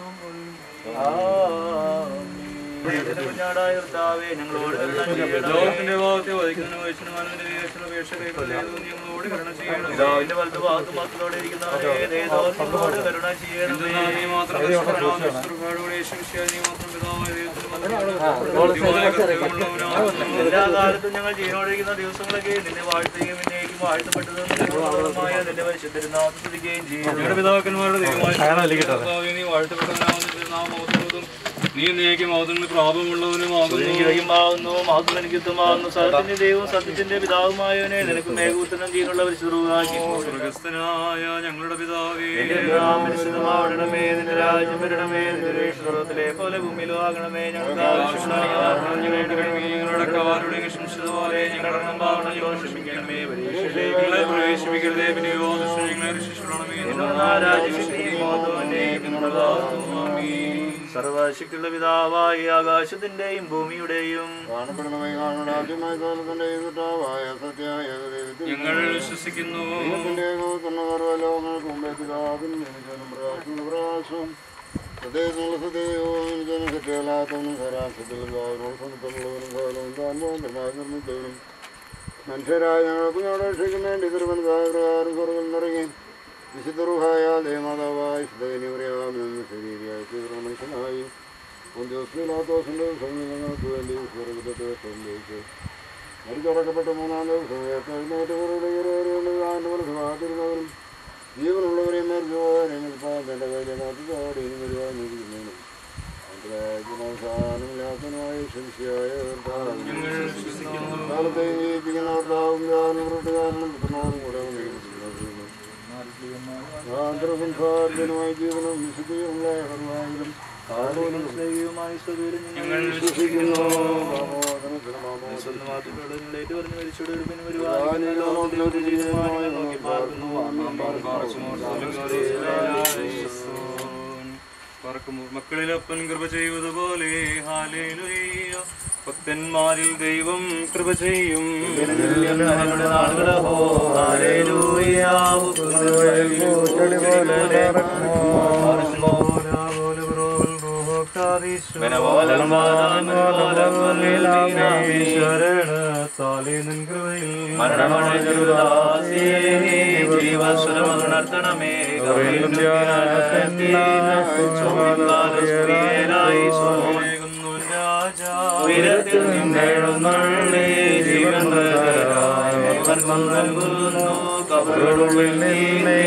കുഞ്ഞാടായ കർത്താവേ, ഞങ്ങളോട് കരുണ ചെയ്യണമേ. ലോകത്തിന്റെ ഭാഗത്തെ വഹിക്കുന്ന വൈഷ്ണവാനന്റെ വിവേചന അപേക്ഷ കൈക്കൊള്ളുന്നു. നീ ഞങ്ങളോട് കരുണ ചെയ്യണമേ. പിതാവിന്റെ വലത്ത് ഭാഗത്ത് മാത്രത്തോടെ ഇരിക്കുന്നവനെ ദൈവത്തോട് കരുണ ചെയ്യണമേ. നീ മാത്രം കർത്താവായ കർത്താവോട് യേശുമിശിഹാ, നീ മാത്രം പിതാവായ ദൈവത്തിന് മധ്യത്തിലുള്ള കർത്തവ്യമുള്ളവനാകുന്നു. എല്ലാ കാലത്തും ഞങ്ങൾ ജീവനോടിരിക്കുന്ന ദിവസങ്ങളൊക്കെ നിന്നെ വാഴ്ത്തുകയും എന്നേക്കും വാഴ്ത്തപ്പെട്ടതും നിന്നോടുള്ളതുമായ നിന്റെ പരിശുദ്ധനാമത്തെ സ്തുതിക്കുകയും ചെയ്യും ഞങ്ങളുടെ പിതാക്കന്മാരുടെ ദൈവമായ കർത്താവേ, നീ വാഴ്ത്തപ്പെട്ടവനാകുന്നു തിരുനാമം മഹത്വവും നീ എന്നേക്കും മഹത്വങ്ങളിൽ പ്രാപമുള്ളവനുമാകുന്നു മഹത്വം എനിക്കുത്തമാകുന്നു സത്യത്തിന്റെ ദൈവവും സത്യത്തിന്റെ പിതാവുമായവനെ നിനക്ക് മേഘൂത്തനം ചെയ്യുന്നുള്ള പരിശുദ്ധമാക്കി സ്വർഗസ്ഥനായ ഞങ്ങളുടെ പിതാവേ പരിശുദ്ധമാവണമേ നിന്റെ രാജ്യം വരണമേ നിന്റെ സ്വർഗത്തിലെ പോലെ ഭൂമിയിലും ആകണമേ ഞങ്ങൾക്ക് ഞങ്ങളുടെ കാരുടെ പോലെ ഞങ്ങളുടെ നമ്പാവണയോ ക്ഷമിക്കണമേ പരീക്ഷയിലേക്ക് പ്രവേശിപ്പിക്കരുതേ പിന്നെയോ ദുഷ്ടങ്ങളെ രക്ഷിക്കണമേ രാജ്യം സർവ സർവശക്തിയുള്ള പിതാവായി ആകാശത്തിന്റെയും ഭൂമിയുടെയും കാണപ്പെടുന്നവയെ കാണുന്ന ആദ്യമായ കാലത്തിന്റെ കർത്താവായ സത്യായ ദൈവത്തിൽ ഞങ്ങൾ വിശ്വസിക്കുന്നു ദൈവത്തിന്റെ ഏകോപത്തിനുള്ള സർവ്വലോകങ്ങൾക്ക് മുമ്പേ പിതാവിനും ജനിച്ചവനും പ്രകാശമുള്ള പ്രകാശവും സത്യത്തിനുള്ള സത്യവും ജനസത്യല്ലാത്തവനും സരാസത്യവും സമത്വമുള്ളവനും സകലവും താൻപോകമായി നിർമ്മിച്ചവനും മനുഷ്യരായ ഞങ്ങൾക്ക് ഞങ്ങളുടെ രക്ഷയ്ക്കും വേണ്ടി തിരുവനന്തപുര പ്രകാരം സ്വർഗം നിറങ്ങി വിശുദ്ധ റുഹായ ദേവമാതാവായ ശുദ്ധനിവറിയാമെന്ന് ശരീരയായി തീർന്ന മനുഷ്യനായി ഒന്തിയോസിലാത്തോസിന്റെ ഞങ്ങൾക്ക് വേണ്ടി സ്വർഗത്തെ സംഭവിച്ചു മരിച്ചടക്കപ്പെട്ട മൂന്നാം ദിവസം ഉയർത്തെഴുന്നേറ്റവരുടെ ജീവനുള്ളവരെയും മരിച്ചുപോയവരെയും തന്റെ കൈലനാഥോടെ ഇനി വരുവാനിരിക്കുന്നതിനും അവസാനമില്ലാത്തനുമായ ശംശിയായ ഞങ്ങൾ വിശ്വസിക്കുന്നു കാലത്തെയും ജീവിപ്പിക്കുന്ന കർത്താവും ജ്ഞാനം വൃട്ടുകാരനും പുത്രനോടും കൂടെ വന്നിരിക്കുന്നു ആന്തരസംസാരത്തിനുമായി ജീവനും വിശുദ്ധിയുമുള്ള സർവാങ്കിലും ആരോഗ്യം സ്നേഹിയുമായി സ്വതൂരം ഞങ്ങൾ വിശ്വസിക്കുന്നു സ്വന്തമാത്രങ്ങളേറ്റ് പറഞ്ഞു മരിച്ചോട് പിന്നെ വരുവാനിരിക്കുന്ന ലോകത്തിലെ ജീവിതമായി നോക്കി പാർക്കുന്നു പറക്കുമ്പോൾ മക്കളിലപ്പൻ കൃപ ചെയ്തതുപോലെ ഹാലേലുയ്യ ഭക്തന്മാരിൽ ദൈവം കൃപ ചെയ്യും നാളുകളോ ജീവസ്വരമണർത്തണമേ ഉയരത്തിൽ നിന്നെഴുന്നള്ളി ജീവൻ നൽകുന്നു കബറുള്ളിൽ നീ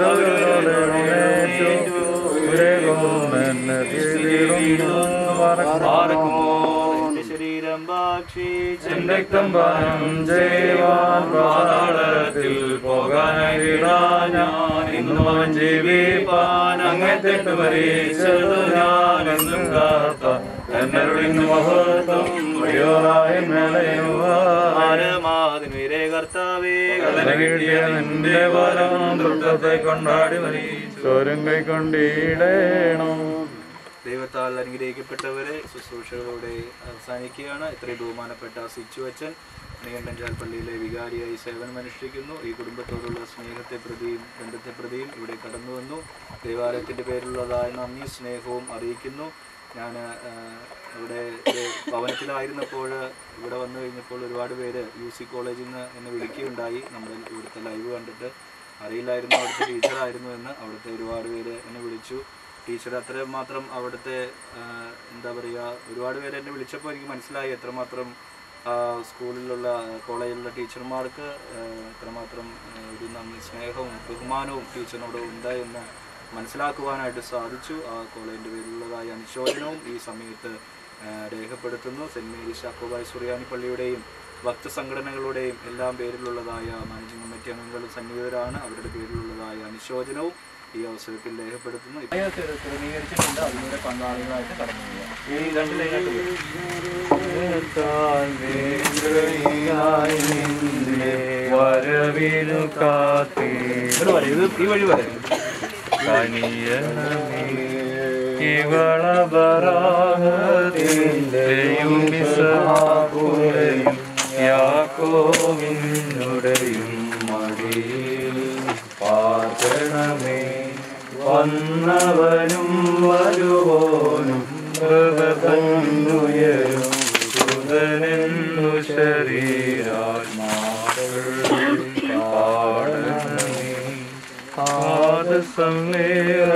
ശരീരം ഭക്ഷിച്ച് രക്തം പാനം ചെയ്യുവാൻ പാതാളത്തിൽ പോകാനായി ഞാൻ ഇന്നും അവൻ ജീവിപ്പാൻ അങ്ങെത്തെട്ട് മരിച്ചതു ഞാൻ എന്നും കാത്ത എന്നരുളിന്ന് മഹത്വം വഴിയോറായ ആരമാതിനുയരേ കർത്താവേ കിട്ടിയ നിന്റെ വരം നൃത്തത്തെ കൊണ്ടാടി മരിച്ചോരും കൈക്കൊണ്ടിടേണം ദൈവത്താൽ അനുഗ്രഹിക്കപ്പെട്ടവരെ ശുശ്രൂഷകളോടെ അവസാനിക്കുകയാണ് ഇത്രയും ബഹുമാനപ്പെട്ട സിച്ചു അച്ഛൻ മണികണ്ഠൻചാൽ പള്ളിയിലെ വികാരിയായി സേവനമനുഷ്ഠിക്കുന്നു ഈ കുടുംബത്തോടുള്ള സ്നേഹത്തെ പ്രതിയും ബന്ധത്തെ പ്രതിയും ഇവിടെ കടന്നു വന്നു ദൈവാലയത്തിൻ്റെ പേരിലുള്ളതായ നന്ദി സ്നേഹവും അറിയിക്കുന്നു ഞാൻ ഇവിടെ ഒരു ഭവനത്തിലായിരുന്നപ്പോൾ ഇവിടെ വന്നു കഴിഞ്ഞപ്പോൾ ഒരുപാട് പേര് യു സി കോളേജിൽ നിന്ന് എന്നെ വിളിക്കുകയുണ്ടായി നമ്മൾ ഇവിടുത്തെ ലൈവ് കണ്ടിട്ട് അറിയില്ലായിരുന്നു അവിടുത്തെ ടീച്ചറായിരുന്നു എന്ന് അവിടുത്തെ ഒരുപാട് പേര് എന്നെ വിളിച്ചു ടീച്ചർ അത്രയും മാത്രം അവിടുത്തെ ആ, എന്താ പറയുക ഒരുപാട് പേര് എന്നെ വിളിച്ചപ്പോൾ എനിക്ക് മനസ്സിലായി എത്രമാത്രം ആ, സ്കൂളിലുള്ള കോളേജിലുള്ള ടീച്ചർമാർക്ക് ആ, എത്രമാത്രം ആ, ഒരു നന്ദി സ്നേഹവും ബഹുമാനവും ടീച്ചറിനോട് ഉണ്ട് എന്ന് മനസ്സിലാക്കുവാനായിട്ട് സാധിച്ചു ആ കോളേജിൻ്റെ പേരിലുള്ളതായ അനുശോചനവും ഈ സമയത്ത് ആ, രേഖപ്പെടുത്തുന്നു സെൻറ് മേരീസ് അക്കോബായ് സുറിയാനി പള്ളിയുടെയും ഭക്തസംഘടനകളുടെയും എല്ലാം പേരിലുള്ളതായ മാനേജിംഗ് കമ്മിറ്റി അംഗങ്ങൾ സന്നിഹിതരാണ് അവരുടെ പേരിലുള്ളതായ അനുശോചനവും ഈ അവസരത്തിൽ രേഖപ്പെടുത്തുന്നു ക്രമീകരിച്ചിട്ടുണ്ട് അതിലൂടെ പങ്കാളികളായിട്ട് കടന്നു പോവുക ഈ രണ്ട് ലൈനായിട്ട് വരവിനു കാത്തി ഇത് വരെ ഇത് ഈ വഴി വരെ ഇവള ബറാഹത്തിന്റെയും ഇസഹാക്കുടെയും യാക്കോവിനുടെയും മടിയിൽ പാർക്കണമേ വന്നവനും വരുവോനും ഹൃദയനുയരും സുതനെന്നു ശരീരാത്മാക്കൾ പാടണമേ പാദസമ്മേള